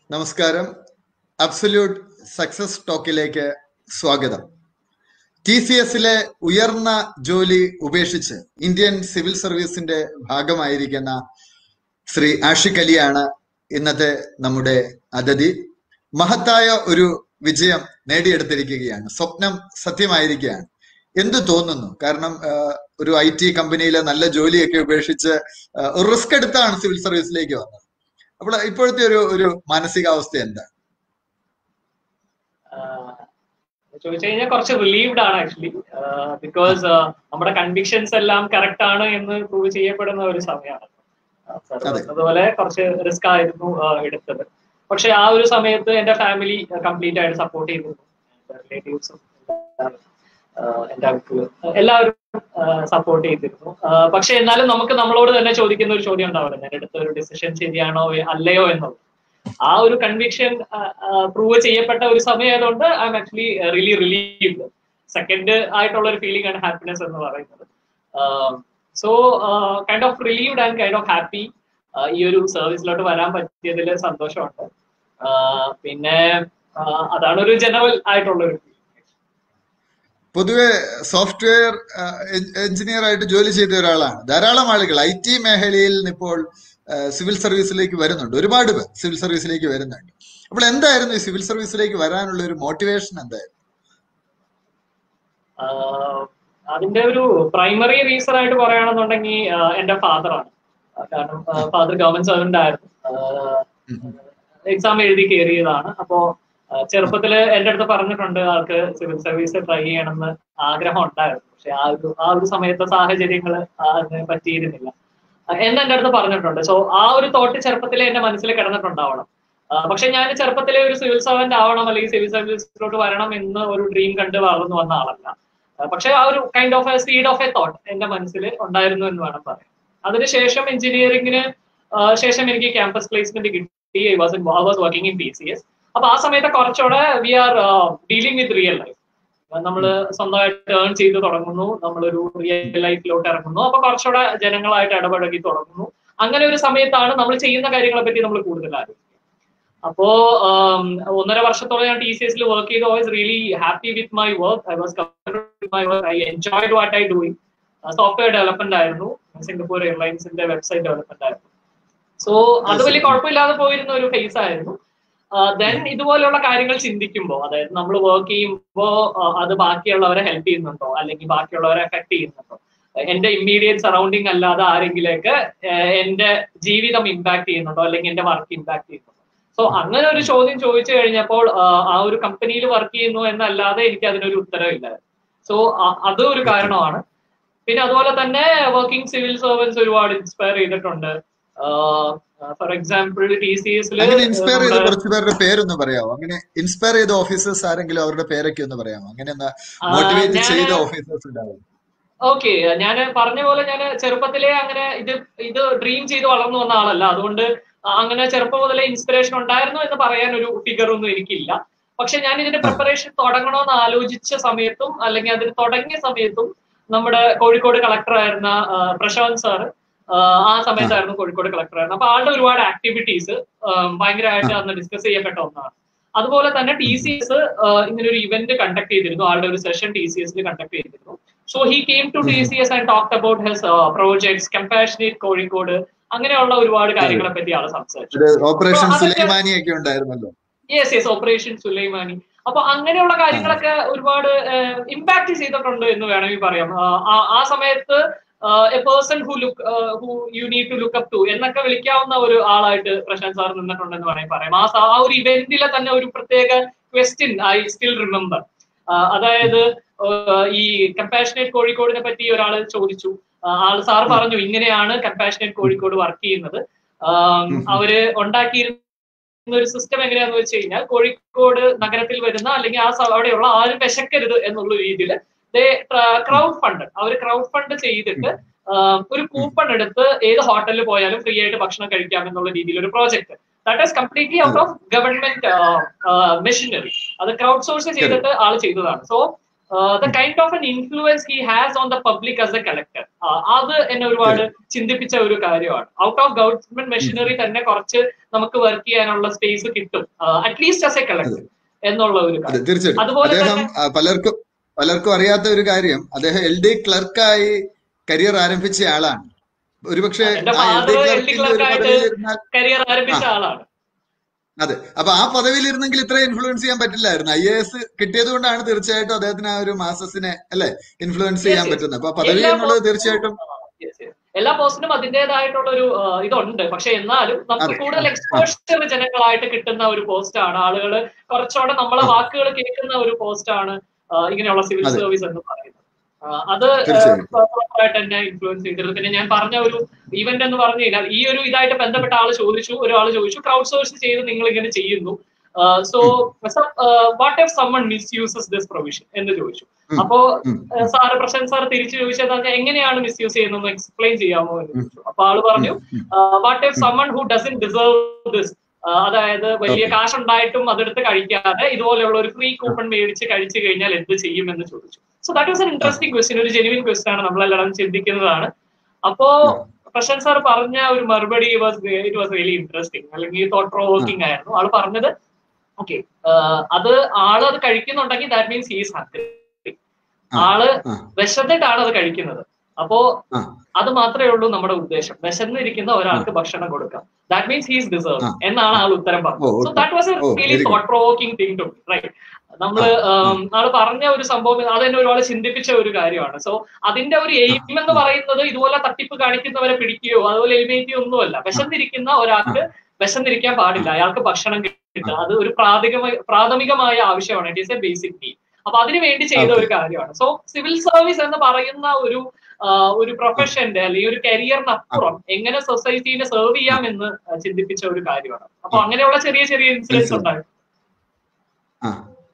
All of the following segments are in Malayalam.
നമസ്കാരം അബ്സല്യൂട്ട് സക്സസ് ടോക്കിലേക്ക് സ്വാഗതം ടി സി എസിലെ ഉയർന്ന ജോലി ഉപേക്ഷിച്ച് ഇന്ത്യൻ സിവിൽ സർവീസിന്റെ ഭാഗമായിരിക്കുന്ന ശ്രീ ആഷിഖ് അലിയാണ് ഇന്നത്തെ നമ്മുടെ അതിഥി മഹത്തായ ഒരു വിജയം നേടിയെടുത്തിരിക്കുകയാണ് സ്വപ്നം സത്യമായിരിക്കുകയാണ് എന്ത് തോന്നുന്നു കാരണം ഒരു ഐ ടി കമ്പനിയിലെ നല്ല ജോലിയൊക്കെ ഉപേക്ഷിച്ച് ഒരു റിസ്ക് എടുത്താണ് സിവിൽ സർവീസിലേക്ക് വന്നത് അപ്പോൾ ഇപ്പോഴത്തെ ഒരു ഒരു മാനസികാവസ്ഥ എന്താ ചോദിച്ചു കഴിഞ്ഞാൽ കുറച്ച് റിലീവ്ഡ് ആണ് ആക്ച്വലി ബിക്കോസ് നമ്മുടെ കൺവിക്ഷൻസ് എല്ലാം കറക്റ്റ് ആണ് എന്ന് പ്രൂവ് ചെയ്യപ്പെടുന്ന ഒരു സമയമാണ് അതുപോലെ കുറച്ച് റിസ്ക് ആയിരുന്നു എടുത്തത് പക്ഷെ ആ ഒരു സമയത്ത് എന്റെ ഫാമിലി കംപ്ലീറ്റ് ആയിട്ട് സപ്പോർട്ട് ചെയ്തിരുന്നു റിലേറ്റീവ്സും എന്റെ അങ്കിൾ എല്ലാവരും സപ്പോർട്ട് ചെയ്തിരുന്നു പക്ഷെ എന്നാലും നമുക്ക് നമ്മളോട് തന്നെ ചോദിക്കുന്ന ഒരു ചോദ്യം ഉണ്ടാവില്ല ഞാൻ എടുത്ത ഒരു ഡിസിഷൻ ശരിയാണോ അല്ലയോ എന്നുള്ളത് ആ ഒരു കൺവിക്ഷൻ പ്രൂവ് ചെയ്യപ്പെട്ട ഒരു സമയമായതുകൊണ്ട് I'm actually really relieved second ആയിട്ടുള്ള ഒരു ഫീലിംഗ് ആണ് ഹാപ്പിനെസ് എന്ന് പറയുന്നത് so kind of relieved and kind of happy ഈ ഒരു സർവീസിലോട്ട് വരാൻ പറ്റിയതിൽ സന്തോഷമുണ്ട് പിന്നെ അതാണ് ഒരു ജനറൽ ആയിട്ടുള്ള ഒരു പൊതുവെ സോഫ്റ്റ്വെയർ എഞ്ചിനീയർ ആയിട്ട് ജോലി ചെയ്ത ഒരാളാണ് ധാരാളം ആളുകൾ ഐ ടി മേഖലയിൽ നിന്ന് ഇപ്പോൾ സിവിൽ സർവീസിലേക്ക് വരുന്നുണ്ട് ഒരുപാട് പേർ സിവിൽ സർവീസിലേക്ക് വരുന്നുണ്ട് അപ്പോൾ എന്തായിരുന്നു ഈ സിവിൽ സർവീസിലേക്ക് വരാനുള്ള ഒരു മോട്ടിവേഷൻ എന്തായിരുന്നു അതിന്റെ ഒരു പ്രൈമറി റീസൺ ആയിട്ട് പറയുകയാണെന്നുണ്ടെങ്കിൽ എന്റെ ഫാദറാണ് കാരണം ഫാദർ ഗവൺമെന്റ് സർവന്റ് ആയിരുന്നു എക്സാം എഴുതി കയറിയതാണ് അപ്പോ ചെറുപ്പത്തില് എന്റെ അടുത്ത് പറഞ്ഞിട്ടുണ്ട് ആൾക്ക് സിവിൽ സർവീസ് ട്രൈ ചെയ്യണമെന്ന് ആഗ്രഹം ഉണ്ടായിരുന്നു പക്ഷെ ആ ഒരു ആ ഒരു സമയത്തെ സാഹചര്യങ്ങൾ അതിന് പറ്റിയിരുന്നില്ല എന്ന് എന്റെ അടുത്ത് പറഞ്ഞിട്ടുണ്ട് സോ ആ ഒരു തോട്ട് ചെറുപ്പത്തിലെ എന്റെ മനസ്സിൽ കിടന്നിട്ടുണ്ടാവണം പക്ഷെ ഞാൻ ചെറുപ്പത്തിലെ ഒരു സിവിൽ സർവന്റ് ആവണം അല്ലെങ്കിൽ സിവിൽ സർവീസിലോട്ട് വരണം എന്ന് ഒരു ഡ്രീം കണ്ട് വളർന്നു വന്ന ആളല്ല പക്ഷെ ആ ഒരു kind of a seed of a thought എന്റെ മനസ്സിൽ ഉണ്ടായിരുന്നു എന്ന് വേണം പറയാം അതിനുശേഷം എഞ്ചിനീയറിംഗിന് ശേഷം എനിക്ക് ക്യാമ്പസ് പ്ലേസ്മെന്റ് കിട്ടി I was I was working in P C S അപ്പൊ ആ സമയത്ത് കുറച്ചുകൂടെ we are dealing with real life നമ്മൾ സ്വന്തമായിട്ട് ഏൺ ചെയ്ത് തുടങ്ങുന്നു നമ്മളൊരു റിയൽ ലൈഫിലോട്ട് ഇറങ്ങുന്നു അപ്പൊ കുറച്ചുകൂടെ ജനങ്ങളായിട്ട് ഇടപഴകി തുടങ്ങുന്നു അങ്ങനെ ഒരു സമയത്താണ് നമ്മൾ ചെയ്യുന്ന കാര്യങ്ങളെ പറ്റി നമ്മൾ കൂടുതൽ ആലോചിക്കുക അപ്പോ ഒന്നര വർഷത്തോളം ഞാൻ ടി സി എസിൽ വർക്ക് ചെയ്തു was really happy with my work I was my work I enjoyed what I doing software development ആയിരുന്നു സിംഗപ്പൂർ എയർലൈൻസിന്റെ വെബ്സൈറ്റ് ഡെവലപ്മെന്റ് ആയിരുന്നു സോ അത് വലിയ കുഴപ്പമില്ലാതെ പോയിരുന്ന ഒരു ഫേസ് ആയിരുന്നു ദെൻ ഇതുപോലെയുള്ള കാര്യങ്ങൾ ചിന്തിക്കുമ്പോൾ അതായത് നമ്മൾ വർക്ക് ചെയ്യുമ്പോൾ അത് ബാക്കിയുള്ളവരെ ഹെൽപ്പ് ചെയ്യുന്നുണ്ടോ അല്ലെങ്കിൽ ബാക്കിയുള്ളവരെ എഫക്ട് ചെയ്യുന്നുണ്ടോ എന്റെ ഇമ്മീഡിയറ്റ് സറൗണ്ടിങ് അല്ലാതെ ആരെങ്കിലേക്ക് എന്റെ ജീവിതം ഇമ്പാക്ട് ചെയ്യുന്നുണ്ടോ അല്ലെങ്കിൽ എന്റെ വർക്ക് ഇമ്പാക്ട് ചെയ്യുന്നുണ്ടോ സോ അങ്ങനെ ഒരു ചോദ്യം ചോദിച്ചു കഴിഞ്ഞപ്പോൾ ആ ഒരു കമ്പനിയിൽ വർക്ക് ചെയ്യുന്നു എന്നല്ലാതെ എനിക്ക് അതിനൊരു ഉത്തരവില്ലായിരുന്നു സോ അത് ഒരു കാരണമാണ് പിന്നെ അതുപോലെ തന്നെ വർക്കിംഗ് സിവിൽ സർവൻസ് ഒരുപാട് ഇൻസ്പയർ ചെയ്തിട്ടുണ്ട് ഫോർ എക്സാമ്പിൾ ടി സി എസിൽ അങ്ങനെ ഇൻസ്പയർ ചെയ്ത കുറച്ച് പേരുടെ പേരൊന്ന് പറയാമോ അങ്ങനെ ഇൻസ്പയർ ചെയ്ത ഓഫീസേഴ്സ് ആരെങ്കിലും അവരുടെ പേരൊക്കെ ഒന്ന് പറയാമോ അങ്ങനെ ഒന്ന് മോട്ടിവേറ്റ് ചെയ്ത ഓഫീസേഴ്സ് ഉണ്ടാവും ഓക്കെ ഞാൻ പറഞ്ഞ പോലെ ഞാൻ ചെറുപ്പത്തിലെ അങ്ങനെ ഇത് ഇത് ഡ്രീം ചെയ്ത് വളർന്നു വന്ന ആളല്ല അതുകൊണ്ട് അങ്ങനെ ചെറുപ്പം മുതലേ ഇൻസ്പിറേഷൻ ഉണ്ടായിരുന്നു എന്ന് പറയാൻ ഒരു ഫിഗർ ഒന്നും എനിക്കില്ല പക്ഷെ ഞാൻ ഇതിന്റെ പ്രിപ്പറേഷൻ തുടങ്ങണമെന്ന് ആലോചിച്ച സമയത്തും അല്ലെങ്കിൽ അതിന് തുടങ്ങിയ സമയത്തും നമ്മുടെ കോഴിക്കോട് കളക്ടർ ആയിരുന്ന പ്രശാന്ത് സാറ് ആ സമയത്തായിരുന്നു കോഴിക്കോട് കളക്ടർ ആയിരുന്നു അപ്പൊ ആളുടെ ഒരുപാട് ആക്ടിവിറ്റീസ് ഭയങ്കരമായിട്ട് അന്ന് ഡിസ്കസ് ചെയ്യപ്പെട്ട ഒന്നാണ് അതുപോലെ തന്നെ ടി സി എസ് ഇങ്ങനെ ഒരു ഇവന്റ് കണ്ടക്ട് ചെയ്തിരുന്നു ആളുടെ ഒരു സെഷൻ ടി സി എസിൽ കണ്ടക്ട് ചെയ്തിരുന്നു so he came to T C S and talk about his projects compassionate Kozhikode അങ്ങനെയുള്ള ഒരുപാട് കാര്യങ്ങളെ പറ്റി ആള് സംസാരിച്ചു ഓപ്പറേഷൻ സുലൈമാനി ഒക്കെ ഉണ്ടായിരുന്നല്ലോ യെസ് യെസ് ഓപ്പറേഷൻ സുലൈമാനി അപ്പൊ അങ്ങനെയുള്ള കാര്യങ്ങളൊക്കെ ഒരുപാട് ഇമ്പാക്ട് ചെയ്തിട്ടുണ്ട് എന്ന് വേണമെങ്കിൽ പറയാം ആ സമയത്ത് a person who look who you need to look up to എന്നൊക്കെ വിളിക്കാവുന്ന ഒരു ആളായിട്ട് പ്രശാന്ത് സാർ നിന്നിട്ടുണ്ടെന്ന് വേണമെങ്കിൽ പറയാം ആ ആ ഒരു ഇവന്റിലെ തന്നെ ഒരു പ്രത്യേക ക്വസ്റ്റ്യൻ ഐ സ്റ്റിൽ റിമെമ്പർ അതായത് ഈ കമ്പാഷനേറ്റ് കോഴിക്കോടിനെ പറ്റി ഒരാൾ ചോദിച്ചു ആൾ സാർ പറഞ്ഞു ഇങ്ങനെയാണ് കമ്പാഷനേറ്റ് കോഴിക്കോട് വർക്ക് ചെയ്യുന്നത് അവര് ഉണ്ടാക്കിയിരുന്ന ഒരു സിസ്റ്റം എങ്ങനെയാന്ന് വെച്ച് കഴിഞ്ഞാൽ കോഴിക്കോട് നഗരത്തിൽ വരുന്ന അല്ലെങ്കിൽ ആ അവിടെയുള്ള ആരും വിശക്കരുത് എന്നുള്ള രീതിയിൽ ക്രൗഡ് ഫണ്ട് അവർ ക്രൗഡ് ഫണ്ട് ചെയ്തിട്ട് ഒരു കൂപ്പൺ എടുത്ത് ഏത് ഹോട്ടലിൽ പോയാലും ഫ്രീ ആയിട്ട് ഭക്ഷണം കഴിക്കാം എന്നുള്ള രീതിയിൽ ഒരു project that is completely out of government machinery അത് ക്രൗഡ് സോഴ്സ് ചെയ്തിട്ട് ആൾ ചെയ്തതാണ് so the kind of an influence he has on the public as a collector അത് എന്നെ ഒരുപാട് ചിന്തിപ്പിച്ച ഒരു കാര്യമാണ് ഔട്ട് ഓഫ് ഗവൺമെന്റ് മെഷീനറി തന്നെ കുറച്ച് നമുക്ക് വർക്ക് ചെയ്യാനുള്ള സ്പേസ് കിട്ടും അറ്റ്ലീസ്റ്റ് ആസ് എ കളക്ടർ എന്നുള്ള ഒരു അതെ കാര്യം തീർച്ചയായിട്ടും അതുപോലെ അദ്ദേഹം തന്നെ ആ, പലർക്കും പലർക്കും അറിയാത്ത ഒരു കാര്യം അദ്ദേഹം എൽ ഡി ക്ലർക്കായി കരിയർ ആരംഭിച്ച ആളാണ് ഒരുപക്ഷെ എന്റെ ആ L D father L D ക്ലർക്കിന്റെ ഒരു ക്ലർക്കായിട്ട് പദവിയിൽ ഇരുന്നാൽ കരിയർ ആ ആരംഭിച്ച ആളാണ് അതെ അപ്പൊ ആ പദവിയിൽ ഇരുന്നെങ്കിൽ ഇത്ര ഇൻഫ്ലുവൻസ് ചെയ്യാൻ പറ്റില്ലായിരുന്നു ഐ എ എസ് കിട്ടിയത് കൊണ്ടാണ് തീർച്ചയായിട്ടും അദ്ദേഹത്തിന് ആ ഒരു മാസസിനെ അല്ലെ ഇൻഫ്ലുവൻസ് യെസ് ചെയ്യാൻ യെസ് പറ്റുന്നത് അപ്പൊ ആ പദവി എല്ലാ എന്നുള്ളത് പോസ്റ്റിനും തീർച്ചയായിട്ടും yes, yes. എല്ലാ പോസ്റ്റിനും അതിൻ്റെതായിട്ടുള്ള ഒരു ഇതുണ്ട് പക്ഷെ എന്നാലും നമുക്ക് അതെ കൂടുതൽ ആ എക്സ്പോഷർ ജനങ്ങളായിട്ട് കിട്ടുന്ന ഒരു പോസ്റ്റ് ആണ് ആളുകൾ കുറച്ചുകൂടെ നമ്മളെ ആ വാക്കുകൾ കേൾക്കുന്ന ഒരു പോസ്റ്റ് ആണ് ഇങ്ങനെയുള്ള സിവിൽ അതെ സർവീസ് എന്ന് പറയുന്നത് ആ, അത് തീർച്ചയായും പ്രോപ്പറായിട്ട് എന്നെ ഇൻഫ്ലുവൻസ് ചെയ്തിരുന്നു പിന്നെ ഞാൻ പറഞ്ഞ ഒരു ഇവന്റ് എന്ന് പറഞ്ഞു കഴിഞ്ഞാൽ ഈ ഒരു ഇതായിട്ട് ബന്ധപ്പെട്ട ആൾ ചോദിച്ചു ഒരാൾ ചോദിച്ചു ക്രൗഡ് സോഴ്സ് ചെയ്ത് നിങ്ങൾ ഇങ്ങനെ ചെയ്യുന്നു so um, what if someone misuses this provision എന്ന് ചോദിച്ചു ഉം, അപ്പോ ഉം, ഏഹ് സാറ് പ്രശാന്ത് സാർ തിരിച്ചു ചോദിച്ചത് എന്താ, എങ്ങനെയാണ് മിസ്യൂസ് ചെയ്യുന്നത് എക്സ്പ്ലെയിൻ ചെയ്യാമോ എന്ന് ഉം, ചോദിച്ചു അപ്പൊ ആള് ഉം, പറഞ്ഞു um, what if um. Someone who doesn't deserve this അതായത് വലിയ ഓക്കെ കാശുണ്ടായിട്ടും അതെടുത്ത് കഴിക്കാതെ ഇതുപോലെയുള്ള ഒരു ഫ്രീ കൂപ്പൺ മേടിച്ച് കഴിച്ചു കഴിഞ്ഞാൽ എന്ത് ചെയ്യും എന്ന് ചോദിച്ചു so that was an uh interesting question ഒരു ജെനുവിൻ ക്വസ്റ്റ്യൻ ആണ് നമ്മളെല്ലാം ചിന്തിക്കുന്നതാണ് അപ്പോ ആ പ്രശാന്ത് സാർ പറഞ്ഞ ഒരു മറുപടി was it was really interesting അല്ലെങ്കിൽ തോട്ട് ആ പ്രൊവോക്കിംഗ് ആയിരുന്നു ആള് പറഞ്ഞത് ഓക്കെ അത് ആള് അത് കഴിക്കുന്നുണ്ടെങ്കിൽ ദാറ്റ് മീൻസ് ഹീസ് ഹംഗ്രി ആ ആള് ആ വിശന്നിട്ടാണ് അത് കഴിക്കുന്നത് അപ്പോ ആ അത് മാത്രമേ ഉള്ളൂ നമ്മുടെ ഉദ്ദേശം വിശന്നിരിക്കുന്ന ആ ഒരാൾക്ക് ഭക്ഷണം കൊടുക്കാം ദാറ്റ് മീൻസ് ഹീസ് ഡിസേർവ് ആ എന്നാണ് ആ ആൾ ഉത്തരം ഓ പറഞ്ഞത് so okay that was a oh really very good thought provoking thing to right ആ നമ്മള് ആ ആം, ആള് പറഞ്ഞ ഒരു സംഭവം അത് എന്നെ ഒരുപാട് ചിന്തിപ്പിച്ച ഒരു കാര്യമാണ് സോ അതിന്റെ ഒരു ആ എയിം എന്ന് പറയുന്നത് ഇതുപോലെ തട്ടിപ്പ് കാണിക്കുന്നവരെ പിടിക്കുകയോ അതുപോലെ എലിമിനേറ്റ് ചെയ്യുകയോ ഒന്നുമല്ല ആ വിശന്നിരിക്കുന്ന ആ ഒരാൾക്ക് വിശന്നിരിക്കാൻ പാടില്ല അയാൾക്ക് ഭക്ഷണം ആ കിട്ടുക അത് ഒരു പ്രാഥമിക പ്രാഥമികമായ ആവശ്യമാണ് it is a basic need അപ്പൊ അതിനു വേണ്ടി ചെയ്ത ഓക്കെ ഒരു കാര്യമാണ് സോ സിവിൽ സർവീസ് എന്ന് പറയുന്ന ഒരു ആ, ഒരു ആ പ്രൊഫഷന്റെ അല്ലെങ്കിൽ ഒരു ആ കരിയറിനപ്പുറം എങ്ങനെ സൊസൈറ്റീനെ സെർവ് ആ ചെയ്യാമെന്ന് ചിന്തിപ്പിച്ച ഒരു കാര്യമാണ് അപ്പൊ ആ അങ്ങനെയുള്ള ചെറിയ ചെറിയ ഇൻസിഡൻസ് തീർച്ചയായും ഉണ്ടായിരുന്നു ആ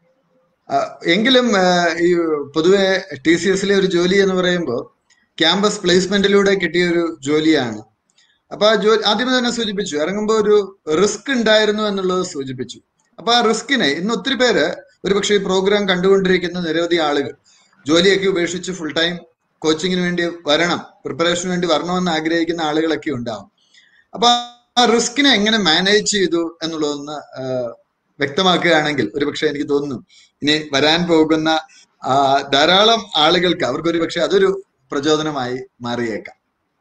ആ, എങ്കിലും ആ, ഈ പൊതുവെ ടി സി എസിലെ ഒരു ജോലി എന്ന് പറയുമ്പോൾ ക്യാമ്പസ് പ്ലേസ്മെന്റിലൂടെ കിട്ടിയ ഒരു ജോലിയാണ് അപ്പൊ ആ ജോലി ആദ്യമേ തന്നെ സൂചിപ്പിച്ചു ഇറങ്ങുമ്പോൾ ഒരു റിസ്ക് ഉണ്ടായിരുന്നു എന്നുള്ളത് സൂചിപ്പിച്ചു അപ്പൊ ആ റിസ്കിനെ ഇന്ന് ഒത്തിരി പേര് ഒരുപക്ഷെ ഈ പ്രോഗ്രാം കണ്ടുകൊണ്ടിരിക്കുന്ന നിരവധി ആളുകൾ ജോലിയൊക്കെ ഉപേക്ഷിച്ച് ഫുൾ ടൈം കോച്ചിങ്ങിന് വേണ്ടി വരണം പ്രിപ്പറേഷന് വേണ്ടി വരണമെന്ന് ആഗ്രഹിക്കുന്ന ആളുകളൊക്കെ ഉണ്ടാവും അപ്പൊ ആ റിസ്കിനെ എങ്ങനെ മാനേജ് ചെയ്തു എന്നുള്ളതൊന്ന് ആ, വ്യക്തമാക്കുകയാണെങ്കിൽ ഒരുപക്ഷെ എനിക്ക് തോന്നുന്നു ഇനി വരാൻ പോകുന്ന ആ, ധാരാളം ആളുകൾക്ക് അവർക്ക് ഒരു പക്ഷെ അതൊരു പ്രചോദനമായി മാറിയേക്കാം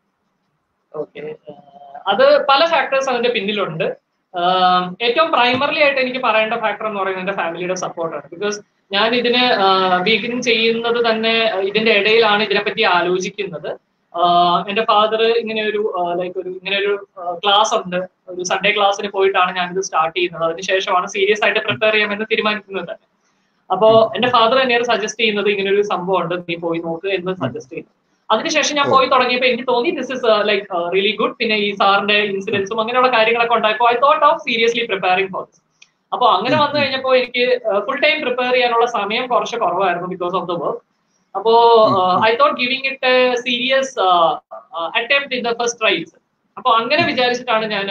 ഓക്കെ അത് പല ഫാക്ടേഴ്സ് അതിന്റെ പിന്നിലുണ്ട് ആഹ് ഏറ്റവും പ്രൈമറിലി ആയിട്ട് എനിക്ക് പറയേണ്ട ഫാക്ടർ എന്ന് പറയുന്നത് എന്റെ ഫാമിലിയുടെ സപ്പോർട്ടാണ് ബിക്കോസ് ഞാൻ ഇതിന് ബിഗിൻ ചെയ്യുന്നത് തന്നെ ആഹ് ഇതിന്റെ ഇടയിലാണ് ഇതിനെപ്പറ്റി ആലോചിക്കുന്നത് ആഹ് എന്റെ ഫാദർ ഇങ്ങനെ ഒരു ലൈക്ക് ഒരു ഇങ്ങനെ ഒരു ക്ലാസ് ഉണ്ട് ഒരു സൺഡേ ക്ലാസ്സിന് പോയിട്ടാണ് ഞാനിത് സ്റ്റാർട്ട് ചെയ്യുന്നത് അതിനുശേഷമാണ് സീരിയസ് ആയിട്ട് പ്രിപ്പയർ ചെയ്യാമെന്ന് തീരുമാനിക്കുന്നത് തന്നെ അപ്പോ എന്റെ ഫാദർ തന്നെയാണ് സജസ്റ്റ് ചെയ്യുന്നത് ഇങ്ങനെ ഒരു സംഭവം ഉണ്ട് നീ പോയി നോക്ക് എന്ന് സജസ്റ്റ് ചെയ്യുന്നു അതിനുശേഷം ഞാൻ ഓ. പോയി തുടങ്ങിയപ്പോൾ എനിക്ക് തോന്നി this is like really good പിന്നെ ഈ സാറിന്റെ ഇൻസിഡൻസും അങ്ങനെയുള്ള കാര്യങ്ങളൊക്കെ ഉണ്ടായപ്പോൾ I thought of seriously preparing for this അപ്പൊ അങ്ങനെ വന്നു കഴിഞ്ഞപ്പോൾ എനിക്ക് ഫുൾ ടൈം പ്രിപ്പയർ ചെയ്യാനുള്ള സമയം കുറച്ച് കുറവായിരുന്നു ബിക്കോസ് ഓഫ് ദ വർക്ക് അപ്പോ I thought giving it serious attempt in the first tries അപ്പൊ അങ്ങനെ വിചാരിച്ചിട്ടാണ് ഞാൻ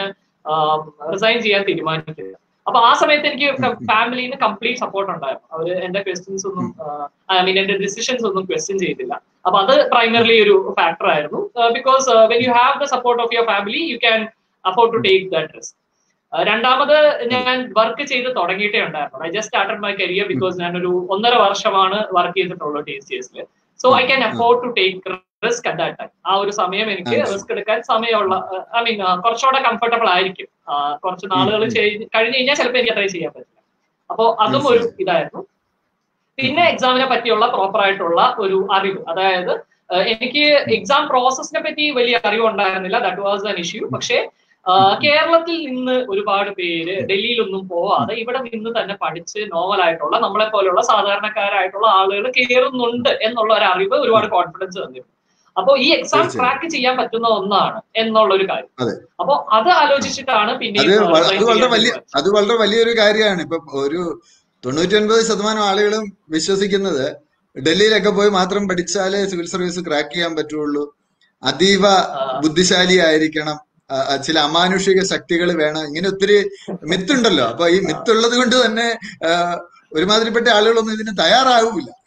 റിസൈൻ ചെയ്യാൻ തീരുമാനിക്കുന്നത് അപ്പൊ ആ സമയത്ത് എനിക്ക് ഫാമിലിയിൽ നിന്ന് കംപ്ലീറ്റ് സപ്പോർട്ട് ഉണ്ടായിരുന്നു അവര് എന്റെ ക്വസ്റ്റ്യൻസ് ഒന്നും ഐ മീൻ എന്റെ ഡിസിഷൻസ് ഒന്നും ക്വസ്റ്റ്യൻ ചെയ്തില്ല അപ്പൊ അത് പ്രൈമറിലി ഒരു ഫാക്ടർ ആയിരുന്നു because when you have the support of your family you can afford to take that risk രണ്ടാമത് ഞാൻ വർക്ക് ചെയ്ത് തുടങ്ങിയിട്ടേ ഉണ്ടായിരുന്നു I just started my career because ഞാൻ ഒരു ഒന്നര വർഷമാണ് വർക്ക് ചെയ്തിട്ടുള്ളൂ ടി സി എസിൽ so I can afford to take risk at that time ആ ഒരു സമയം എനിക്ക് റിസ്ക് എടുക്കാൻ സമയമുള്ള ഐ മീൻ കുറച്ചുകൂടെ കംഫർട്ടബിൾ ആയിരിക്കും കുറച്ച് നാളുകൾ കഴിഞ്ഞു കഴിഞ്ഞാൽ ചിലപ്പോൾ എനിക്ക് അത്രയും ചെയ്യാൻ പറ്റില്ല അപ്പോൾ അതും ഒരു ഇതായിരുന്നു പിന്നെ എക്സാമിനെ പറ്റിയുള്ള പ്രോപ്പർ ആയിട്ടുള്ള ഒരു അറിവ് അതായത് എനിക്ക് എക്സാം പ്രോസസ്സിനെ പറ്റി വലിയ അറിവ് ഉണ്ടായിരുന്നില്ല ദാറ്റ് വാസ് ആൻ ഇഷ്യൂ പക്ഷേ കേരളത്തിൽ നിന്ന് ഒരുപാട് പേര് ഡൽഹിയിലൊന്നും പോവാതെ ഇവിടെ നിന്ന് തന്നെ പഠിച്ച് നോവലായിട്ടുള്ള നമ്മളെ പോലെയുള്ള സാധാരണക്കാരായിട്ടുള്ള ആളുകൾ കയറുന്നുണ്ട് എന്നുള്ള ഒരു അറിവ് ഒരുപാട് കോൺഫിഡൻസ് തന്നിരുന്നു അപ്പോ ഈ എക്സാം ട്രാക്ക് ചെയ്യാൻ പറ്റുന്ന ഒന്നാണ് എന്നുള്ള ഒരു കാര്യം അപ്പോ അത് ആലോചിച്ചിട്ടാണ് പിന്നെ അത് വളരെ വലിയ അത് വളരെ വലിയൊരു കാര്യമാണ് ഇപ്പൊ ഒരു തൊണ്ണൂറ്റി ഒൻപത് ശതമാനം ആളുകളും വിശ്വസിക്കുന്നത് ഡൽഹിയിലൊക്കെ പോയി മാത്രം പഠിച്ചാലേ സിവിൽ സർവീസ് ക്രാക്ക് ചെയ്യാൻ പറ്റുള്ളൂ അതീവ ബുദ്ധിശാലി ആയിരിക്കണം ചില അമാനുഷിക ശക്തികൾ വേണം ഇങ്ങനെ ഒത്തിരി മിത്തുണ്ടല്ലോ അപ്പൊ ഈ മിത്തുള്ളത് കൊണ്ട് തന്നെ ഒരുമാതിരിപ്പെട്ട ആളുകളൊന്നും ഇതിന് തയ്യാറാവില്ല